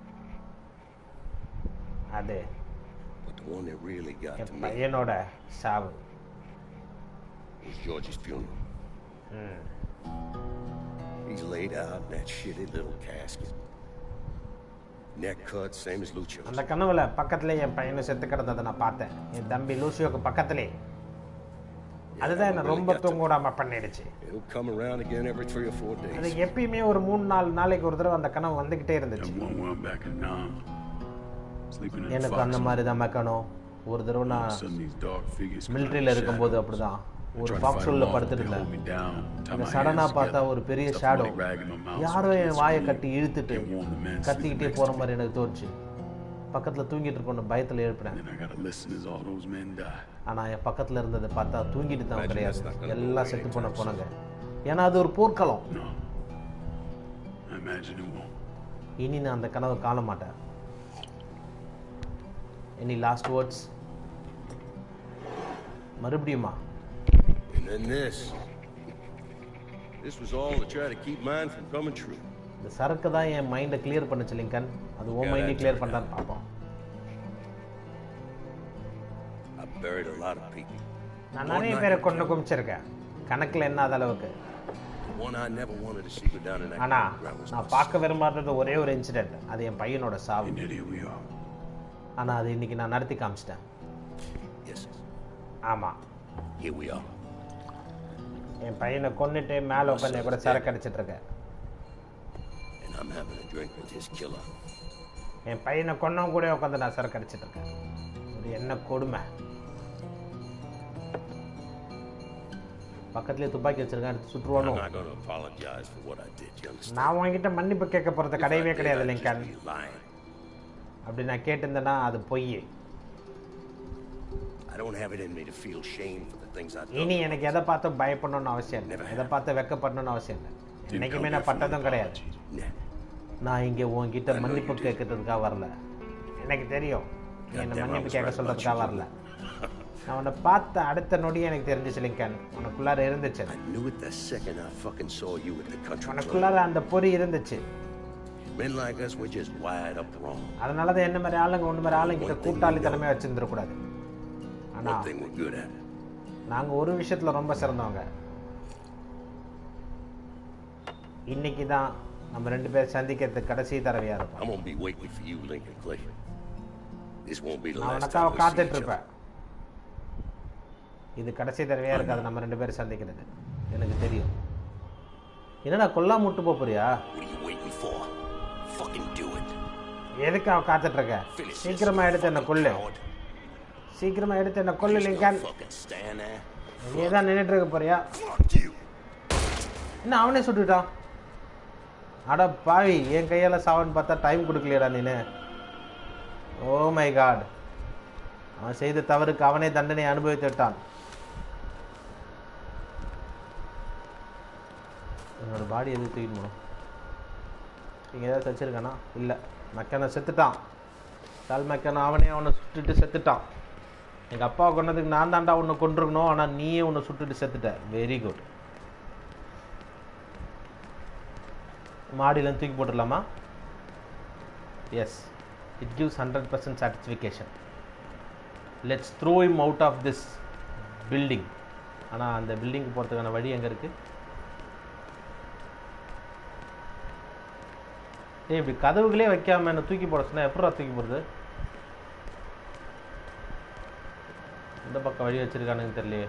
அது But the one that really got N to me பையனோட சாவு was George's funeral. He's laid out in that shitty little casket. Neck cut, same as Lucho. அந்த கனவுல பக்கத்துல என் பையனை செத்து கிடந்ததை நான் பார்த்தேன் என் தம்பி லூசியோக்கு பக்கத்திலே அதுதான் என்ன ரொம்ப தூங்க விடாம பண்ணிடுச்சு It'll come around again every three or four அது days. எப்பயுமே ஒரு மூணு நாலு நாளைக்கு ஒரு தடவை அந்த கனவு வந்துகிட்டே இருந்துச்சு That one where I'm back in Nam. Sleeping in the எனக்கு அந்த fox. மாதிரி தான் மெக்கணும் ஒரு தடவை நான் Suddenly these dark figures. come out மிலிட்ரியில் of இருக்கும்போது shadows. அப்படிதான் I ஒரு try to பாக்ஸ் fight them உள்ள off, but படுத்துட்டு they hold இருந்தேன் me down, tie அந்த my சடனா hands பார்த்தா together, ஒரு பெரிய stuff shadow money rag in my mouth so யாரோ I என் can't வாயை scream. கட்டி இழுத்துட்டு They warn the man கத்திக்கிட்டே sleeping போற next to மாதிரி எனக்கு தோணுச்சு பக்கத்துல தூங்கிட்டு இருக்கணும் பயத்துல எழுப்பினேன் Then I gotta listen as all those men die. ஆனா என் பக்கத்துல இருந்ததை பார்த்தா தூங்கிட்டு தான் Imagine கிடையாது that's not gonna go எல்லாம் away செத்து போன anytime போனாங்க ஏன்னா அது ஒரு போர்க்களம் No. I imagine it won't. இனி நான் அந்த கனவை காண மாட்டேன் எனி லாஸ்ட் வேர்ட்ஸ் மறுபடியுமா And then this. This was all to try to keep mine from coming true. இந்த சரக்கு தான் என் மைண்டை கிளியர் பண்ணுச்சு லிங்கன் அது உன் மைண்டை கிளியர் பண்ணான்னு பார்ப்போம் I buried a lot of people. நான் நிறைய பேரை கொண்டு குமிச்சிருக்கேன் கணக்கில் என்னாத அளவுக்கு The one I never wanted to see go down in that ஆனா ground was நான் my பார்க்க விரும்பாதது ஒரே ஒரு இன்சிடென்ட் அது என் பையனோட சாவு And yet here we are. ஆனா அது இன்னைக்கு நான் நடத்தி காமிச்சிட்டேன் son. Yes, ஆமா here we are. என் பையனை கொன்னுட்டு மேலே உட்காந்து கூட சரக்கு அடிச்சிட்டு இருக்கேன் And I'm having a drink with his killer. என் பையனை கொன்னவன் கூட உட்காந்து நான் சரக்கு அடிச்சிட்டு இருக்கேன் இது என்ன கொடுமை பக்கத்துலேயே துப்பாக்கி வச்சிருக்கேன் எடுத்து சுற்றுவானோ I'm not gonna apologize for what I did, you understand? நான் உங்ககிட்ட மன்னிப்பு கேட்க போகிறது If I கிடையவே did, கிடையாது I'd Lincoln just be lying. அப்படி நான் கேட்டிருந்தேன்னா அது பொய் I don't have it in me to feel shame for the things I've இனி done. எனக்கு எதை பார்த்து பயப்படணும்னு அவசியம் இல்லை எதை பார்த்து வெக்கப்படணும்னு அவசியம் இல்லை Didn't என்னைக்குமே come நான் here for பட்டதும் கிடையாது apologies. Nah. நான் இங்கே உன்கிட்ட I know மன்னிப்பு you did. கேட்கறதுக்காக வரல எனக்கு தெரியும் நீ என்னை Goddamn, I மன்னிப்பு was கேட்க right about சொல்றதுக்காக you. வரல நான் உன்னை பார்த்த அடுத்த நொடி எனக்கு தெரிஞ்சிச்சு லிங்கன் உனக்குள்ளார இருந்துச்சு I knew it the second I fucking saw you at the country club. உனக்குள்ளார அந்த பொறி இருந்துச்சு Men like us were just wired up wrong. அதனால தான் என்ன மாதிரி ஆளுங்க ஒன்று மாதிரி ஆளுங்கிட்ட கூட்டாளித்தனமே வச்சிருந்துடக்கூடாது ஆனா One thing we're good at. நாங்க ஒரு விஷயத்துல ரொம்ப சிறந்தவங்க இன்னைக்கு தான் நம்ம ரெண்டு பேர் சந்திக்கிறதுக்கு கடைசி தடவையா இருக்கும் I'm gonna be waiting for you, Lincoln Clay. This won't be the நான் last உனக்காக time we see காத்துட்டு each other. இருப்பேன் இது கடைசி தடவையா இருக்காது நம்ம ரெண்டு பேரும் சந்திக்கிறது எனக்கு தெரியும் என்னடா கொல்லாம விட்டு போப் போறியா What are you waiting for? Fucking do it. எதுக்கு அவன் காத்துட்டு இருக்க Finish this, சீக்கிரமா எடுத்து என்ன fucking கொல்லு coward. சீக்கிரமா எடுத்து என்ன கொல்லு Just Lincoln gonna fucking stand there. நீ தான் நின்றுட்டு இருக்க போறியா Fuck you. என்ன அவனே சுட்டுட்டான் அட பாவி என் கையால சாவன் பார்த்தா டைம் கொடுக்கலையடா நீனு ஓ மை காட் அவன் செய்த தவறுக்கு அவனே தண்டனை அனுபவித்து விட்டான் என்னோட பாடி எது தூக்கிட்டு போகணும் இங்கே ஏதாவது தச்சிருக்கானா இல்லை மெக்கான செத்துட்டான் கால் மெக்கான அவனே அவனை சுட்டுட்டு செத்துட்டான் எங்கள் அப்பா கொண்டதுக்கு நான் தாண்டா உன்னை கொண்டிருக்கணும் ஆனால் நீயே உன்னை சுட்டுட்டு செத்துட்ட வெரி குட் மாடியில தூக்கி போட்டுடலாமா yes it gives hundred percent satisfaction let's throw him out of this building ஆனால் அந்த பில்டிங் போகிறதுக்கான வழி எங்கே இருக்குது ஏய் இப்படி கதவுகளே வைக்காம என்ன தூக்கி போட சொன்னா எப்படா தூக்கி போடுறது இந்த பக்கம் வழி வச்சிருக்கானுங்க தெரியலையே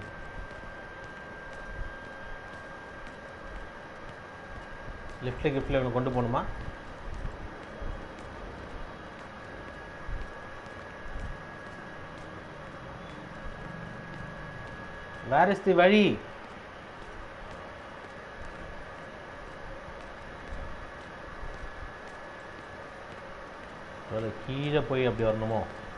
லெஃப்ட்ல கிஃப்ட்ல இவனை கொண்டு போகணுமா வேர் இஸ் தி வழி ஒருவேளை கீழே போய் அப்படி வரணுமோ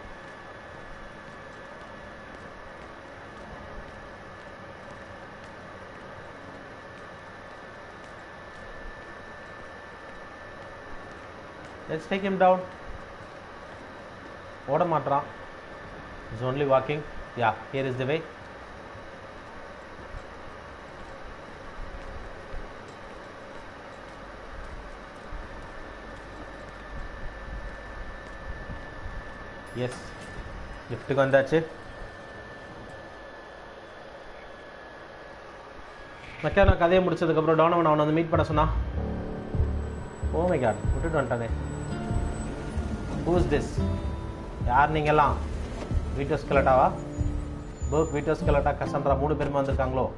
லெட்ஸ் டேக் him down ஓட மாட்றான் is only walking yeah here is the way yes லிஃப்ட்டுக்கு வந்தாச்சு மெக்கானா கதையை முடிச்சதுக்கப்புறம் டோனவன் அவனை வந்து மீட் பண்ண சொன்னான் ஓ மை காட் விட்டுட்டு வந்துட்டானே ஹூஸ் திஸ் யார் நீங்கெல்லாம் வீட்டோஸ் கலட்டாவா போக் வீட்டோஸ் கலட்டா கசன்ட்ரா மூணு பேருமே வந்திருக்காங்களோ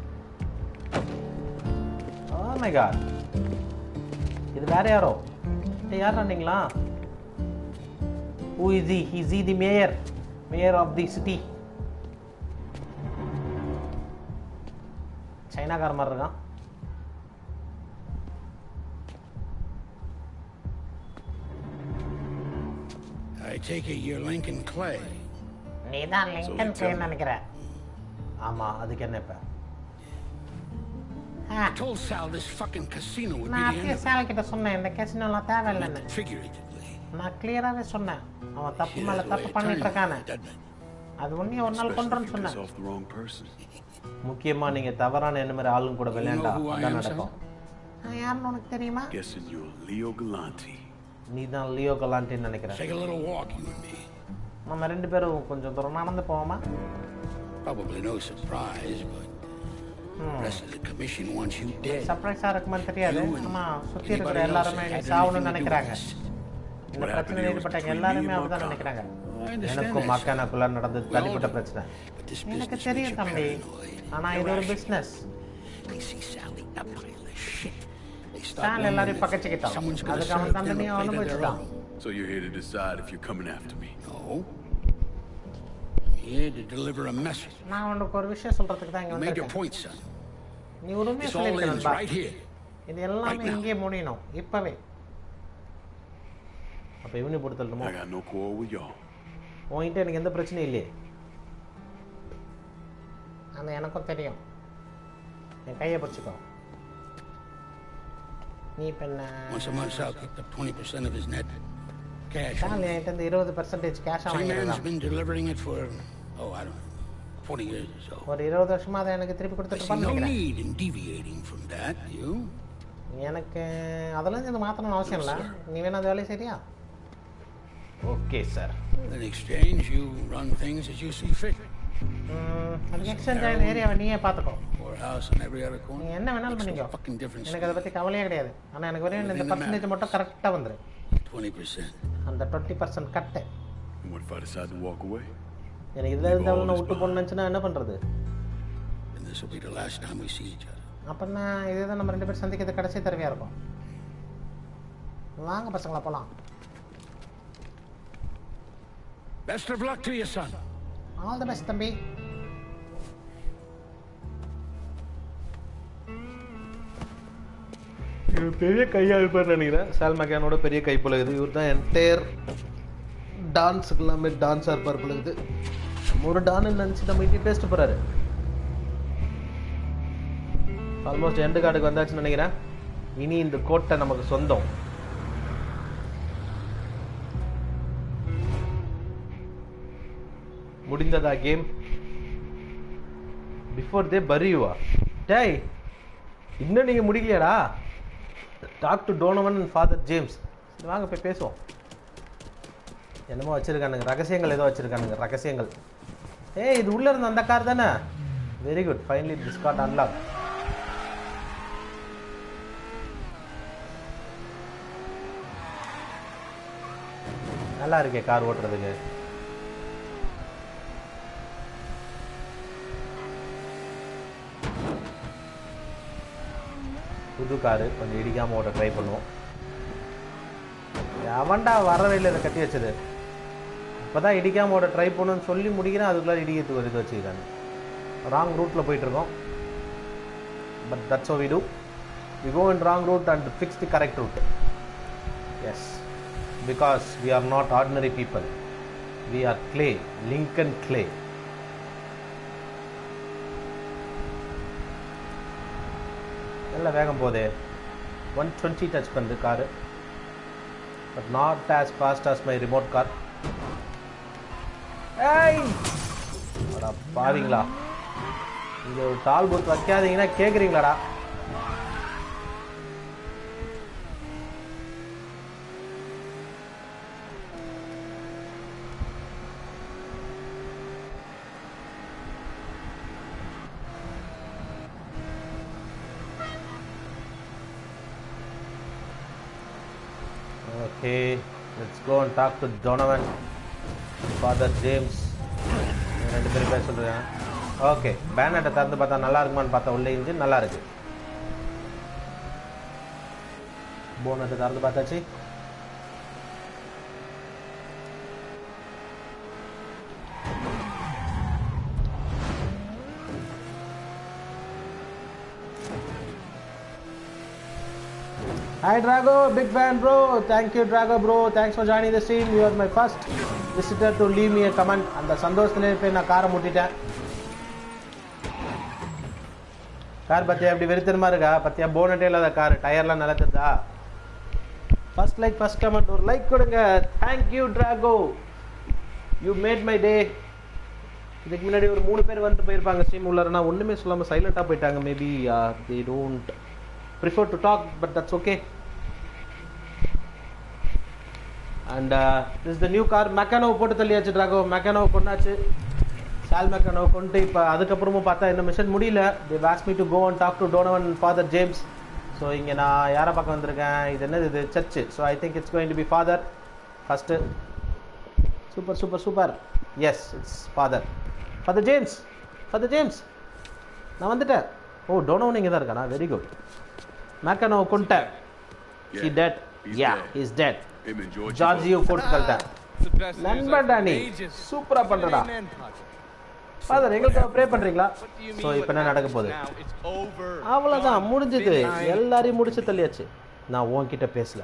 ஓ மை காட் இது வேற யாரோ ஏய், யாரா நீங்களா Who is he? Is he the mayor? Mayor of the city. சைனாக்கார மாதிரி இருக்கான் I take it you're Lincoln Clay. நீ தான் லிங்கன் கிளேன்னு நினைக்கிற ஆமா அதுக்கு என்ன இப்ப ஆ, I told Sal this fucking casino would be நான் the அப்படியே end of சால் கிட்ட சொன்னேன் இந்த கேசினோலாம் தேவையில்லைன்னு it. Figuratively. நான் கிளியராகவே சொன்னேன் அவன் தப்பு Shit மேல has a way தப்பு of பண்ணிட்டு turning, இருக்கானே doesn't it? அது உன்னையும் ஒரு நாள் Especially கொண்டுன்னு if you piss சொன்னேன் off the wrong person. முக்கியமா நீங்க தவறான என்ன மாதிரி ஆளுங்க கூட விளையாண்டா who I அதான் am, நடக்கும் நான் யாருன்னு உனக்கு தெரியுமா Guessing you're Leo Galante. நீ தான் லியோ கலாண்டின்னு நினைக்கிறேன் Take a little walk, you and me. நம்ம ரெண்டு பேரும் கொஞ்சம் தூரம் நடந்து போவோமா Probably no surprise, but the rest of the commission wants you dead. சர்ப்ரைஸா இருக்குமான்னு தெரியாது You and ஆனா சுத்தி இருக்கிற anybody else எல்லாருமே that நீ had சாவணும்னு anything to do நினைக்கிறாங்க with this. இந்த What happened பிரச்சனையில் here was ஈடுபட்டவங்க between எல்லாருமே me and அப்படிதான் Marcano. நினைக்கிறாங்க I understand எனக்கும் that, மாக்கானாக்குள்ள நடந்தது We all தனிப்பட்ட do. பிரச்சனை But this எனக்கு business makes தெரியும் you தம்பி paranoid. ஆனா இது ஒரு irrational. Business They see Sally a pile of shit. They start சால் wondering எல்லாரையும் if பக்கச்சுக்கிட்டான் someone's gonna அதுக்கு serve அவன் them a தண்டனையும் plate of their அனுபவிச்சுட்டான் own. So you're here to decide if you're coming after me. No. I'm here to deliver a message. நான் உனக்கு ஒரு விஷயம் சொல்றதுக்கு தான் இங்க You made your வந்திருக்கேன் point, son. நீ ஒரு உண்மையை This all சொல்லியிருக்க ends நண்பா right here. இது எல்லாமே Right now. இங்கே முடியணும் இப்பவே அப்போ இவனு போட்டு தள்ளணுமா I got no quarrel with y'all. உன்கிட்ட எனக்கு எந்த பிரச்சனையும் இல்லையே அது எனக்கும் தெரியும் என் கையை பிடிச்சிக்கோ நீ இப்போ என்ன Once a month, Sal picked up 20% of his net cash. சால் என்கிட்ட இருந்து இருபது பர்சன்டேஜ் கேஷாக Same man's வாங்கிடுறான் been delivering it for, oh, I don't know, 40 years or so. ஒரு இருபது வருஷமா அதை எனக்கு திருப்பி I கொடுத்துட்டு see no நினைக்கிறேன் need in deviating from that, you. எனக்கு அதெல்லாம் இது மாற்றணும்னு அவசியம் இல்லை நீ வேணா அது வேலையை சரியா okay sir In exchange, you run things as you see fit. ம், அதுக்கு எக்ஸ்சேஞ்ச் ஆகிற ஏரியாவை நீயே பார்த்துக்கோ Warehouse and every other நீ corner. என்ன வேணாலும் Makes no பண்ணிக்கோ fucking difference. எனக்கு அதை பற்றி கவலையே கிடையாது ஆனால் எனக்கு வரையும் இந்த பர்சன்டேஜ் மட்டும் கரெக்டாக வந்துரு 20%. அந்த டுவெண்ட்டி பர்சன்ட் கட்டு And what if I decide to walk away? எனக்கு இதில் இருந்தாலும் நான் விட்டு போடணுச்சுன்னா என்ன பண்ணுறது And this will be the last time we see each other. அப்படின்னா இதுதான் நம்ம ரெண்டு பேரும் சந்திக்கிறது கடைசி தடவையாக இருக்கும் வாங்க பசங்களா போகலாம் Best of luck to you, son. All the best தம்பி இவர் பெரிய கையா இருப்பார் நினைக்கிறேன் சால் மக்கானோட பெரிய கை போல இது இவர் தான் என்டையர் டான்ஸுக்கு எல்லாமே டான்ஸாக இருப்பார் போல இது நம்ம ஒரு டான்னு நினச்சி நம்ம இங்கே பேசிட்டு போறாரு ஆல்மோஸ்ட் எண்டு கார்டுக்கு வந்தாச்சுன்னு நினைக்கிறேன் இனி இந்த கோட்டை நமக்கு சொந்தம் முடிந்ததா கேம் பிஃபோர் தே பரியுவா டேய் இன்னும் நீங்க முடிக்கலையாடா talk to Donovan and Father James சரி, வாங்க போய் பேசுவோம் என்னமோ வச்சிருக்கானுங்க ரகசியங்கள் ஏதோ வச்சிருக்கானுங்க ரகசியங்கள் ஏய் இது உள்ள இருந்த அந்த கார் தானே very good finally this got unlock நல்லா இருக்கே கார் ஓட்டுறதுக்கு புது காரு கொஞ்சம் இடிக்காம ஓட்ட ட்ரை பண்ணுவோம் அவன்டா வர வழியில் இதை கட்டி வச்சது இப்போதான் இடிக்காம ஓட ட்ரை பண்ணணும்னு சொல்லி முடிக்கிறேன் அதுக்குள்ளே இடிக்கிறதுக்கு ஒரு இது வச்சுக்கிறாங்க ராங் ரூட்டில் போயிட்டுருக்கோம் but that's oh we do we go in wrong route and fix the correct route yes because we are not ordinary people we are Clay Lincoln Clay நல்ல வேகம் போதே ஒன் டுவெண்ட்டி டச் பண்ணுது car but not as fast as my remote car ஏய் அடா பாவீங்களா இங்கே ஒரு toll booth வைக்காதீங்கன்னா கேட்குறீங்களாடா Okay, let's go and talk to Donovan, Father James. இவங்க ரெண்டு பேரும் பேச சொல்றேன் ஓகே பேனட்டை திறந்து பார்த்தா நல்லா இருக்குமான்னு பார்த்தா உள்ள இன்ஜின் நல்லா இருக்கு போனட்டை திறந்து பார்த்தாச்சு Hi Drago, big fan bro. Thank you Drago bro. Thanks for joining the stream. You are my first visitor to leave me a comment. அந்த சந்தோஷத்துலேயே போய் நான் காரை முட்டிட்டேன் கார் பத்தியா எப்படி வெறித்தனமா இருக்கா பத்தியா போனட்டே இல்லாத கார் டயர்லாம் நல்லா தெரிதா ஃபர்ஸ்ட் லைக் ஃபர்ஸ்ட் கமெண்ட் ஒரு லைக் கொடுங்க thank you Draco you made my day இதுக்கு முன்னாடி ஒரு மூணு பேர் வந்துட்டு போயிருப்பாங்க ஸ்ட்ரீம் உள்ளனா ஒன்றுமே சொல்லாமல் சைலண்ட்டாக போயிட்டாங்க maybe they don't prefer to talk but that's okay and this the new car Marcano போட்டு தள்ளியாச்சு டிராகோ மெக்கானோ கொண்டாச்சு சால் மெக்கானோ கொண்டு இப்போ அதுக்கப்புறமும் பார்த்தா இந்த மிஷன் முடியல the was me to go and talk to Donovan father James so இங்கே நான் யாரை பார்க்க வந்திருக்கேன் இது என்னது இது church so I think it's going to be father first super super super yes it's father father James father James நான் வந்துட்டேன் ஓ டோனோவன் இங்கே தான் இருக்கானா வெரி குட் மெக்கானோ கொண்டேன் he dead he's yeah dead. Is dead Him and George. ஜார்ஜியோ போட்டு தள்ளிட்டேன் It's the best news I've நண்பன்டா heard நீ in ages. சூப்பரா பண்றடா Amen, Padre. ஃபாதர் எங்களுக்கு ப்ரே பண்றீங்களா ஸோ இப்போ என்ன நடக்க போகுது Now it's over. அவ்வளோதான் முடிஞ்சது எல்லாரையும் முடிச்சு தள்ளியாச்சு நான் உன்கிட்ட பேசல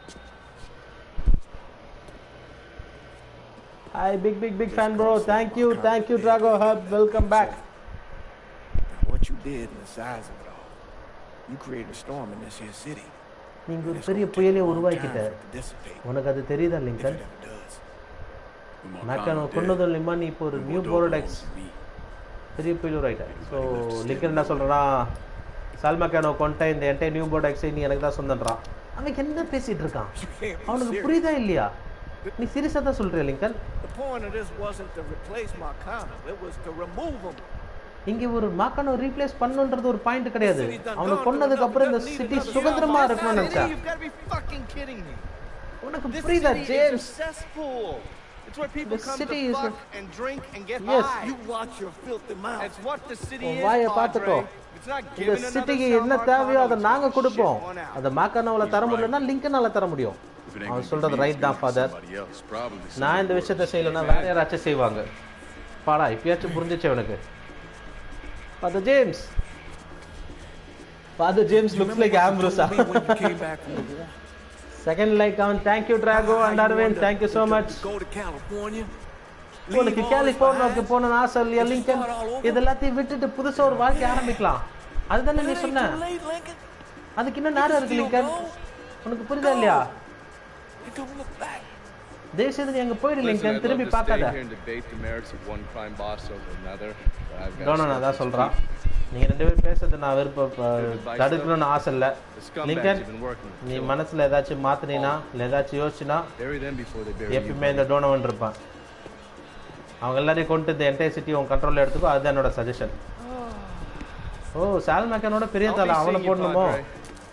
hi big big big fan bro thank you thank you Draco hub welcome back What you did and the size of it all. You created a storm in this here city. நீங்க ஒரு பெரிய புயலே உருவாக்கிட்ட Time for it to dissipate. உனக்கு அது தெரியுதா If Lincoln it ever does. மேக்கான கொண்டதும் இல்லைமா நீ இப்போ ஒரு நியூ போரோடெக்ஸ் பெரிய புயல் உருவாக்கிட்ட ஸோ லிங்கன் என்ன சொல்கிறான் சால்மக்கானோ கொண்ட இந்த என்டைய நியூ போர்டெக்ஸை நீ எனக்கு தான் சொந்தன்றான் அவன் என்ன பேசிட்டு இருக்கான் You can't be அவனுக்கு serious. புரியுதா இல்லையா நீ சீரியஸாக தான் சொல்றியா Lincoln The point of this wasn't to replace Marcano. It was to remove him. இங்க ஒரு மாக்கானோ ரீப்ளேஸ் பண்ணுன்றது ஒரு பாயிண்ட் கிடையாது அவனை கொன்னதுக்கு அப்புறம் இந்த சிட்டி சுதந்திரமா இருக்கணும்னு நினைச்சா You've got to be fucking kidding me. உனக்கு This புரியுதா city is a James cesspool. It's where people The come city to is a- fuck and drink and get Yes. high. You watch your filthy mouth. That's what the city உன் is, வாயை Padre. பார்த்துக்கோ It's not இந்த giving another சிட்டிக்கு Sal என்ன தேவையோ அதை Marcano, நாங்க it's கொடுப்போம் shit one out. அதை மாக்கானோவில் தர முடியலன்னா லிங்கனால தர முடியும் அவன் சொல்றது ரைட் தான் ஃபாதர் நான் இந்த விஷயத்த செய்யலைன்னா வேற யாராச்சும் செய்வாங்க பாடா இப்பயாச்சும் புரிஞ்சிச்சு அவனுக்கு father James father James looks like ஆம்ப்ரூஸா Told me when you came back from the war. Second like அவன் thank you Draco and Aravind thank you so much Go to California. உனக்கு leave all this கலிஃபோர்னியாவுக்கு behind, போகணும்னு ஆசை இல்லையா லிங்கன் start all over. இது எல்லாத்தையும் விட்டுட்டு புதுசா ஒரு வாழ்க்கை ஆரம்பிக்கலாம் அதுதானே நீ It ain't சொன்ன too late, Lincoln. அதுக்கு இன்னும் நேரம் இருக்கு லிங்கன் உனக்கு புரியுதா இல்லையா You don't look back. தயவு செய்து நீ அங்க போயிடு Listen, லிங்கன் I'd திரும்பி love to stay பார்க்காத here and debate the merits of one crime boss over another, but I've got டோனோ stuff அதான் to சொல்றான் speak. நீங்க ரெண்டு பேரும் பேசுறது நான் விருப்ப ப- தடுக்கணும்னு ஆசை இல்ல The scumbags Lincoln have been working to நீ kill him. மனசுல ஏதாச்சும் மாத்தினா இல்ல ஏதாச்சும் யோசிச்சுனா Bury them before they bury you. எப்பயுமே இந்த டோனவன் இருப்பான் அவங்க எல்லாரையும் கொண்டு இந்த என்டையர் சிட்டி உன் கண்ட்ரோல்ல எடுத்துக்கோ அதுதான் என்னோட சஜஷன் ஓ சால் மேக்கனோட பெரிய I'll be தலை அவனை seeing you, போடணுமோ Padre.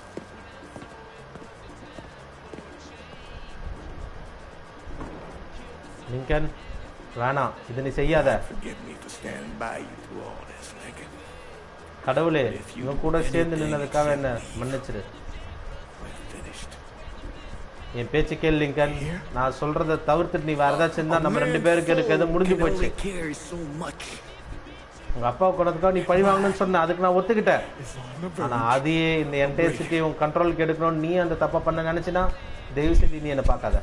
லிங்கன் வேணாம் இது நீ செய்யாத Forgive me for standing by you through all this, Lincoln. கடவுளே இவன் கூட சேர்ந்து நின்னதுக்காக என்ன மன்னிச்சிரு We're finished. என் பேச்சு கேள் லிங்கன் நான் சொல்றத தவிர்த்துட்டு நீ வேற ஏதாச்சும் இருந்தா நம்ம ரெண்டு பேருக்கு இருக்கிறது முடிஞ்சு Can போச்சு only carry so much. உங்க அப்பா கொண்டதுக்காக நீ பழி வாங்கணும்னு சொன்ன அதுக்கு நான் ஒத்துக்கிட்டேன் ஆனா அதையே இந்த என்டையர் சிட்டி உன் கண்ட்ரோலுக்கு எடுக்கணும்னு நீ அந்த தப்பா பண்ண நினைச்சினா தயவு செஞ்சு நீ என்ன பார்க்காத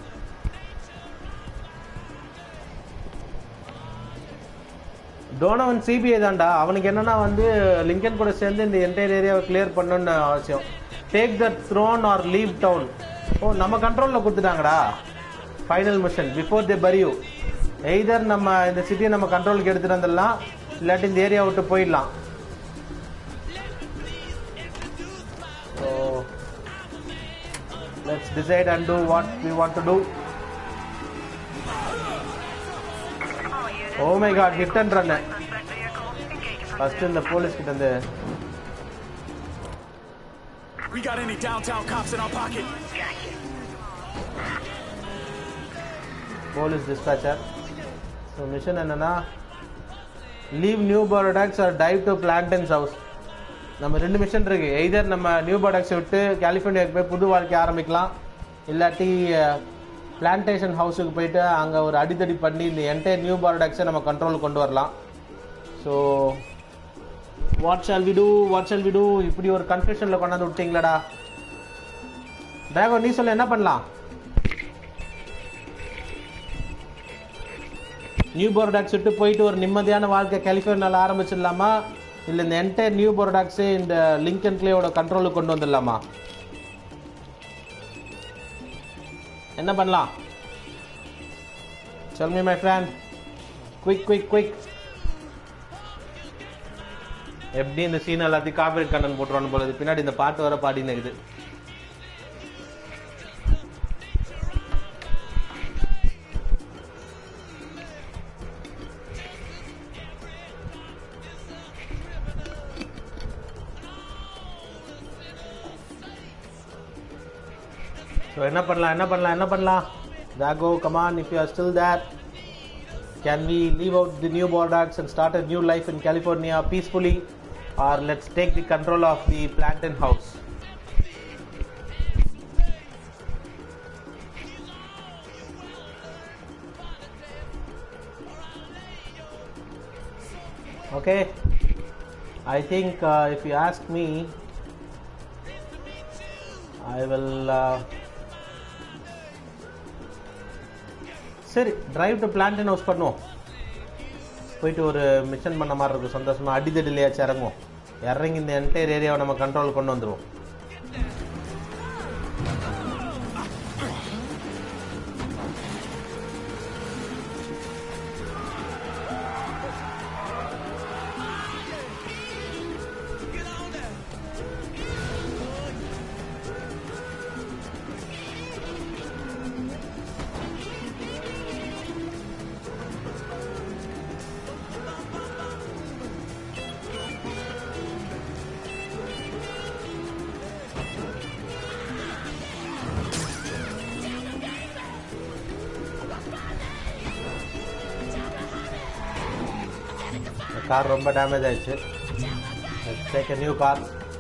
டோனவன் சிபிஐ தான்டா அவனுக்கு என்னன்னா வந்து லிங்கன் கூட சேர்ந்து இந்த என்டையர் ஏரியாவை கிளியர் பண்ணணும்னு அவசியம் take the throne or leave town oh நம்ம கண்ட்ரோல்ல கொடுத்துட்டாங்கடா final mission before they bury you either நம்ம இந்த சிட்டியை நம்ம கண்ட்ரோலுக்கு எடுத்துட்டு வந்துடலாம் இல்லாட்டி இந்த ஏரியா விட்டு போயிடலாம் so let's decide and do what we want to do oh my god hit and run first இந்த போலீஸ் கிட்ட இருந்து We got any downtown cops in our pocket? Police dispatcher so mission என்னன்னா leave new Bordeaux or drive to Planton's house நம்ம ரெண்டு mission இருக்கு either நம்ம new பாரோடாக்ஸை விட்டு கலிஃபோர்னியாவுக்கு போய் புது வாழ்க்கை ஆரம்பிக்கலாம் இல்லாட்டி பிளான்டேஷன் ஹவுஸுக்கு போயிட்டு அங்கே ஒரு அடித்தடி பண்ணி இந்த என்டையர் நியூ பாரோடாக்ஸை நம்ம கண்ட்ரோலுக்கு கொண்டு வரலாம் so what shall we do what shall we do இப்படி ஒரு கன்ஃபியூஷனில் கொண்டாந்து விட்டீங்களடா டிராகோ நீ சொல்ல என்ன பண்ணலாம் நியூ போரோடாக்ஸ் விட்டு போயிட்டு ஒரு நிம்மதியான வாழ்க்கை கலிஃபோர்னியாவில் ஆரம்பிச்சிடலாமா இல்லை இந்த என்டையர் நியூ போரோடாக்ஸே இந்த லிங்கன் கிளேயோட கண்ட்ரோலுக்கு கொண்டு வந்துடலாமா என்ன பண்ணலாம் Tell me my friend quick quick quick எப்படி இந்த சீன் எல்லாத்தையும் காப்பி கண்ணன் போட்டுருவானு போல இது பின்னாடி இந்த பாட்டு வர பாடின்னு இருக்குது ஸோ என்ன பண்ணலாம் என்ன பண்ணலாம் என்ன பண்ணலாம் Dago, come on, if you are still there, can we leave out the new Bordax and start a new life in California peacefully? Or let's take the control of the Plantain House? Okay. I think uh, if you ask me, I will. Uh, சரி drive to Planton house பண்ணுவோம் போயிட்டு ஒரு mission பண்ண மாதிரி இருக்கும் சந்தோஷமா அடிதடிலையாச்சும் இறங்குவோம் இறங்கி இந்த என்டையர் ஏரியாவை நம்ம கண்ட்ரோல் கொண்டு வந்துடுவோம் கார் ரொம்ப டேமேஜ் ஆயிடுச்சு டேக் நியூ கார்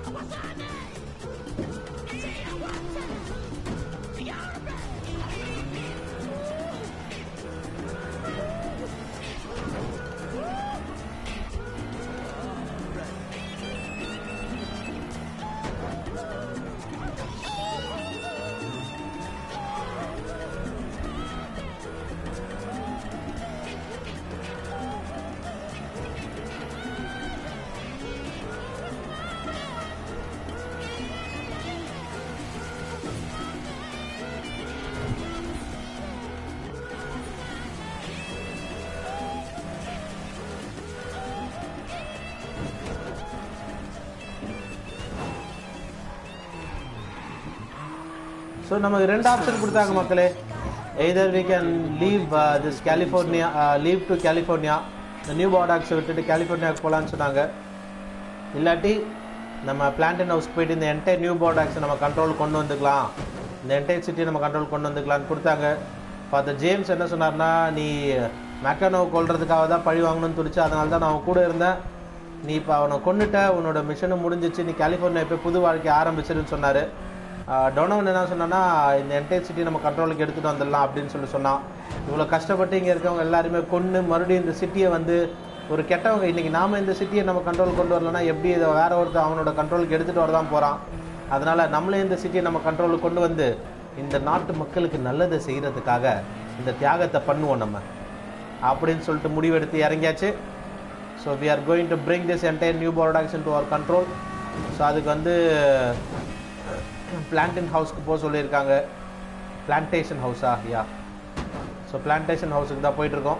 ஸோ நமக்கு ரெண்டு ஆப்ஷன் கொடுத்தாங்க மக்களே either we can leave this California leave to California இந்த நியூ பாடாக்ஸை விட்டுட்டு கலிஃபோர்னியாவுக்கு போகலான்னு சொன்னாங்க இல்லாட்டி நம்ம பிளான்டன் ஹவுஸ்க்கு போயிட்டு இந்த என்டையர் நியூ பாடாக்ஸை நம்ம கண்ட்ரோல் கொண்டு வந்துக்கலாம் இந்த என்டையர் சிட்டியை நம்ம கண்ட்ரோல் கொண்டு வந்துக்கலாம்னு கொடுத்தாங்க பார்த்த ஜேம்ஸ் என்ன சொன்னார்னா நீ மெக்கானோவை கொல்றதுக்காக தான் பழி வாங்கணும்னு துடிச்சு அதனால தான் நான் அவன் கூட இருந்தேன் நீ இப்போ அவனை கொண்டுட்ட உன்னோட மிஷனும் முடிஞ்சிச்சு நீ கலிஃபோர்னியா போய் புது வாழ்க்கை ஆரம்பிச்சிருன்னு சொன்னார் டொனவன் என்ன சொன்னான்னா இந்த என்டையர் சிட்டி நம்ம கண்ட்ரோலுக்கு எடுத்துகிட்டு வந்துடலாம் அப்படின்னு சொல்லி சொன்னான் இவ்வளோ கஷ்டப்பட்டு இங்கே இருக்கவங்க எல்லாருமே கொன்று மறுபடியும் இந்த சிட்டியை வந்து ஒரு கெட்டவங்க இன்றைக்கி நாம இந்த சிட்டியை நம்ம கண்ட்ரோல் கொண்டு வரலன்னா எப்படி இதை வேற ஒருத்தர் அவனோட கண்ட்ரோலுக்கு எடுத்துகிட்டு வரதான் போகிறான் அதனால் நம்மளே இந்த சிட்டியை நம்ம கண்ட்ரோலுக்கு கொண்டு வந்து இந்த நாட்டு மக்களுக்கு நல்லதை செய்கிறதுக்காக இந்த தியாகத்தை பண்ணுவோம் நம்ம அப்படின்னு சொல்லிட்டு முடிவெடுத்து இறங்கியாச்சு so we are going to bring this entire new Bordeaux to our control so அதுக்கு வந்து பிளான்டன் ஹவுஸ்க்கு போக சொல்லியிருக்காங்க பிளான்டேஷன் ஹவுஸா யா ஸோ பிளான்டேஷன் ஹவுஸுக்கு தான் போயிட்டுருக்கோம்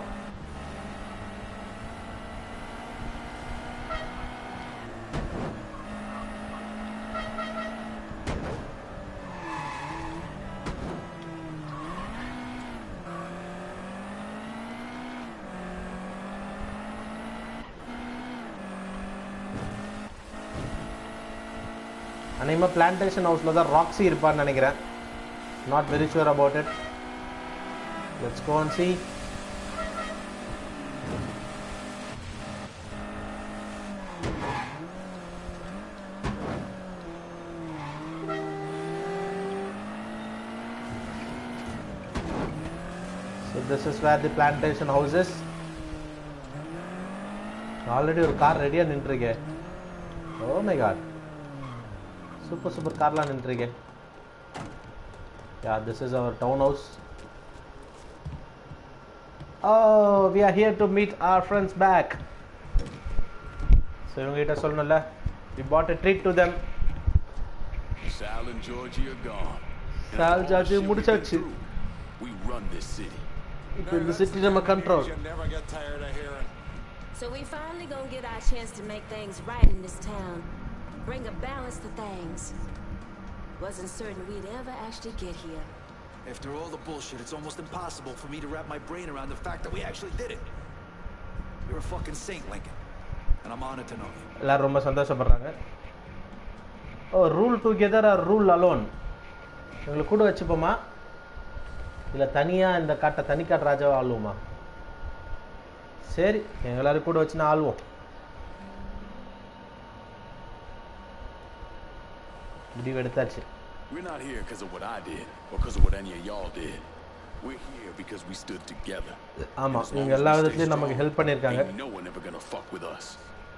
அநேகமாக பிளான்டேஷன் ஹவுஸில் தான் ராக்ஸி இருப்பான்னு நினைக்கிறேன் not very sure about it let's go and see So this is where the plantation house is. Already ஒரு கார் ரெடியாக நின்றுருக்கே oh my god super super கார்லாம் நின்றுருக்கே yeah this is our town house oh we are here to meet our friends back so இவங்ககிட்ட சொல்லணும்ல we bought a treat to them Sal and Georgie are gone. And Sal, all the Georgie shit we முடிச்சாச்சு. went through, We run this city. இப்போ இந்த city நம்ம control You never get tired of hearing. So we finally gonna get our chance to make things right in this town. Bring a balance to things. Wasn't certain we'd ever actually get here. After all the bullshit, it's almost impossible for me to wrap my brain around the fact that we actually did it. You're a fucking saint, Lincoln. And I'm honored to know you. எல்லாரும் ரொம்ப சந்தோஷப்படுறாங்க oh rule together or rule alone எங்களை கூட வச்சுப்போமா இல்லை தனியாக இந்த காட்டை தனிக்காட்டு ராஜாவை ஆளுவோமா சரி எங்க எல்லாரும் கூட வச்சுன்னா ஆளுவோம் முடிவு எடுத்தாச்சு We're not here because of what I did, or because of what any of y'all did. We're here because we stood together. ஆமா As long இவங்க as we எல்லா stay விதத்துலயும் நமக்கு strong, ஹெல்ப் பண்ணியிருக்காங்க Ain't no one ever gonna fuck with us.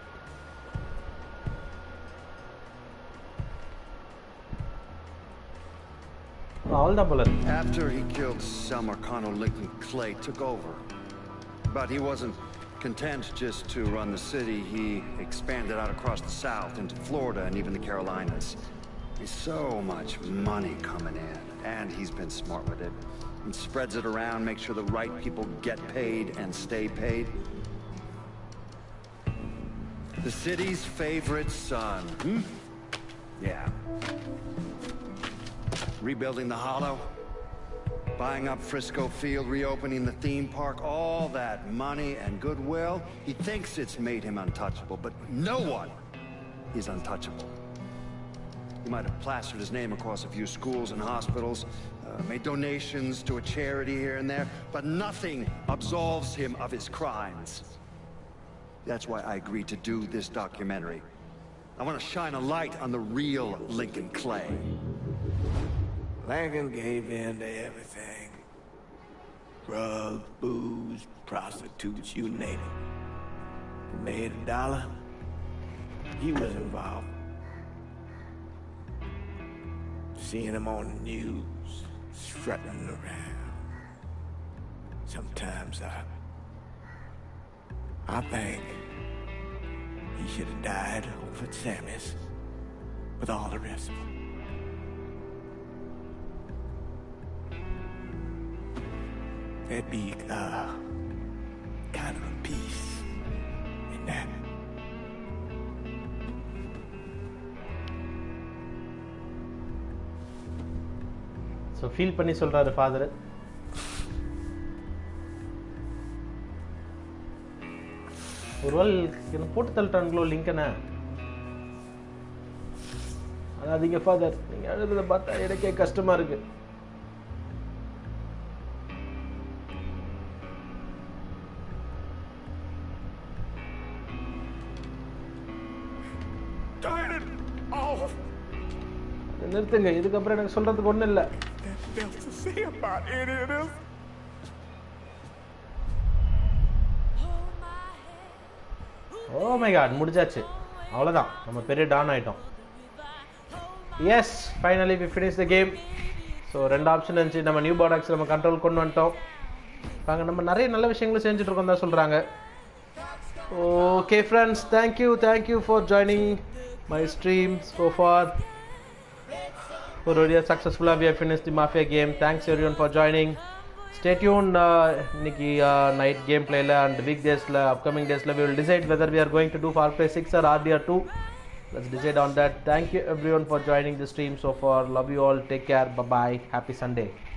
அவ்வளோதான் போல இருக்கு. After he killed Selmer, Connor Lincoln Clay took over. But he wasn't content just to run the city. He expanded out across the South into Florida and even the Carolinas. There's so much money coming in, and he's been smart with it. He spreads it around, makes sure the right people get paid and stay paid. The city's favorite son. Hmm? Yeah. Rebuilding the Hollow, buying up Frisco Field, reopening the theme park, all that money and goodwill. He thinks it's made him untouchable, but no one is untouchable. He might have plastered his name across a few schools and hospitals, uh, made donations to a charity here and there, but nothing absolves him of his crimes. That's why I agreed to do this documentary. I want to shine a light on the real Lincoln Clay. Lincoln gave in to everything. Drugs, booze, prostitutes, you name it. He made a dollar. He was involved. Seeing him on the news, strutting around. Sometimes I... I think he should have died over at Sammy's with all the rest of them. There'd be uh, kind of a peace in that. So feel பண்ணி சொல்றாரு father ஒருவேளை என்ன போட்டு தள்ளிட்டானுங்களோ லிங்கனை அழாதீங்க father நீங்க அழுறத பார்த்தா எனக்கே கஷ்டமா இருக்கு Turn it off! இதை நிறுத்துங்க இதுக்கப்புறம் எனக்கு சொல்றதுக்கு ஒண்ணும் இல்லை Nothing else to say about any of this. Oh my god முடிஞ்சாச்சு அவ்வளோதான் நம்ம பெரிய டான் ஆயிட்டோம் yes finally we finish the game so ரெண்டு ஆப்ஷன் இருந்துச்சு நம்ம நியூ ப்ராடக்ட்ஸ் நம்ம கண்ட்ரோல் கொண்டு வந்துட்டோம் நாங்க நம்ம நிறைய நல்ல விஷயங்களும் செஞ்சுட்டு இருக்கோம் தான் சொல்கிறாங்க okay friends thank you thank you for joining my stream so for ஒரு வழியாக சக்ஸஸ்ஃபுல்லாக we have finish the mafia game thanks everyone for joining stay tune இன்னைக்கு நைட் கேம் பிளேல அண்ட் வீக் டேஸில் அப்கமிங் டேஸில் we will decide whether we are going to do for play six or RDR two let's decide on that thank you everyone for joining the stream so far love you all take care bye bye happy sunday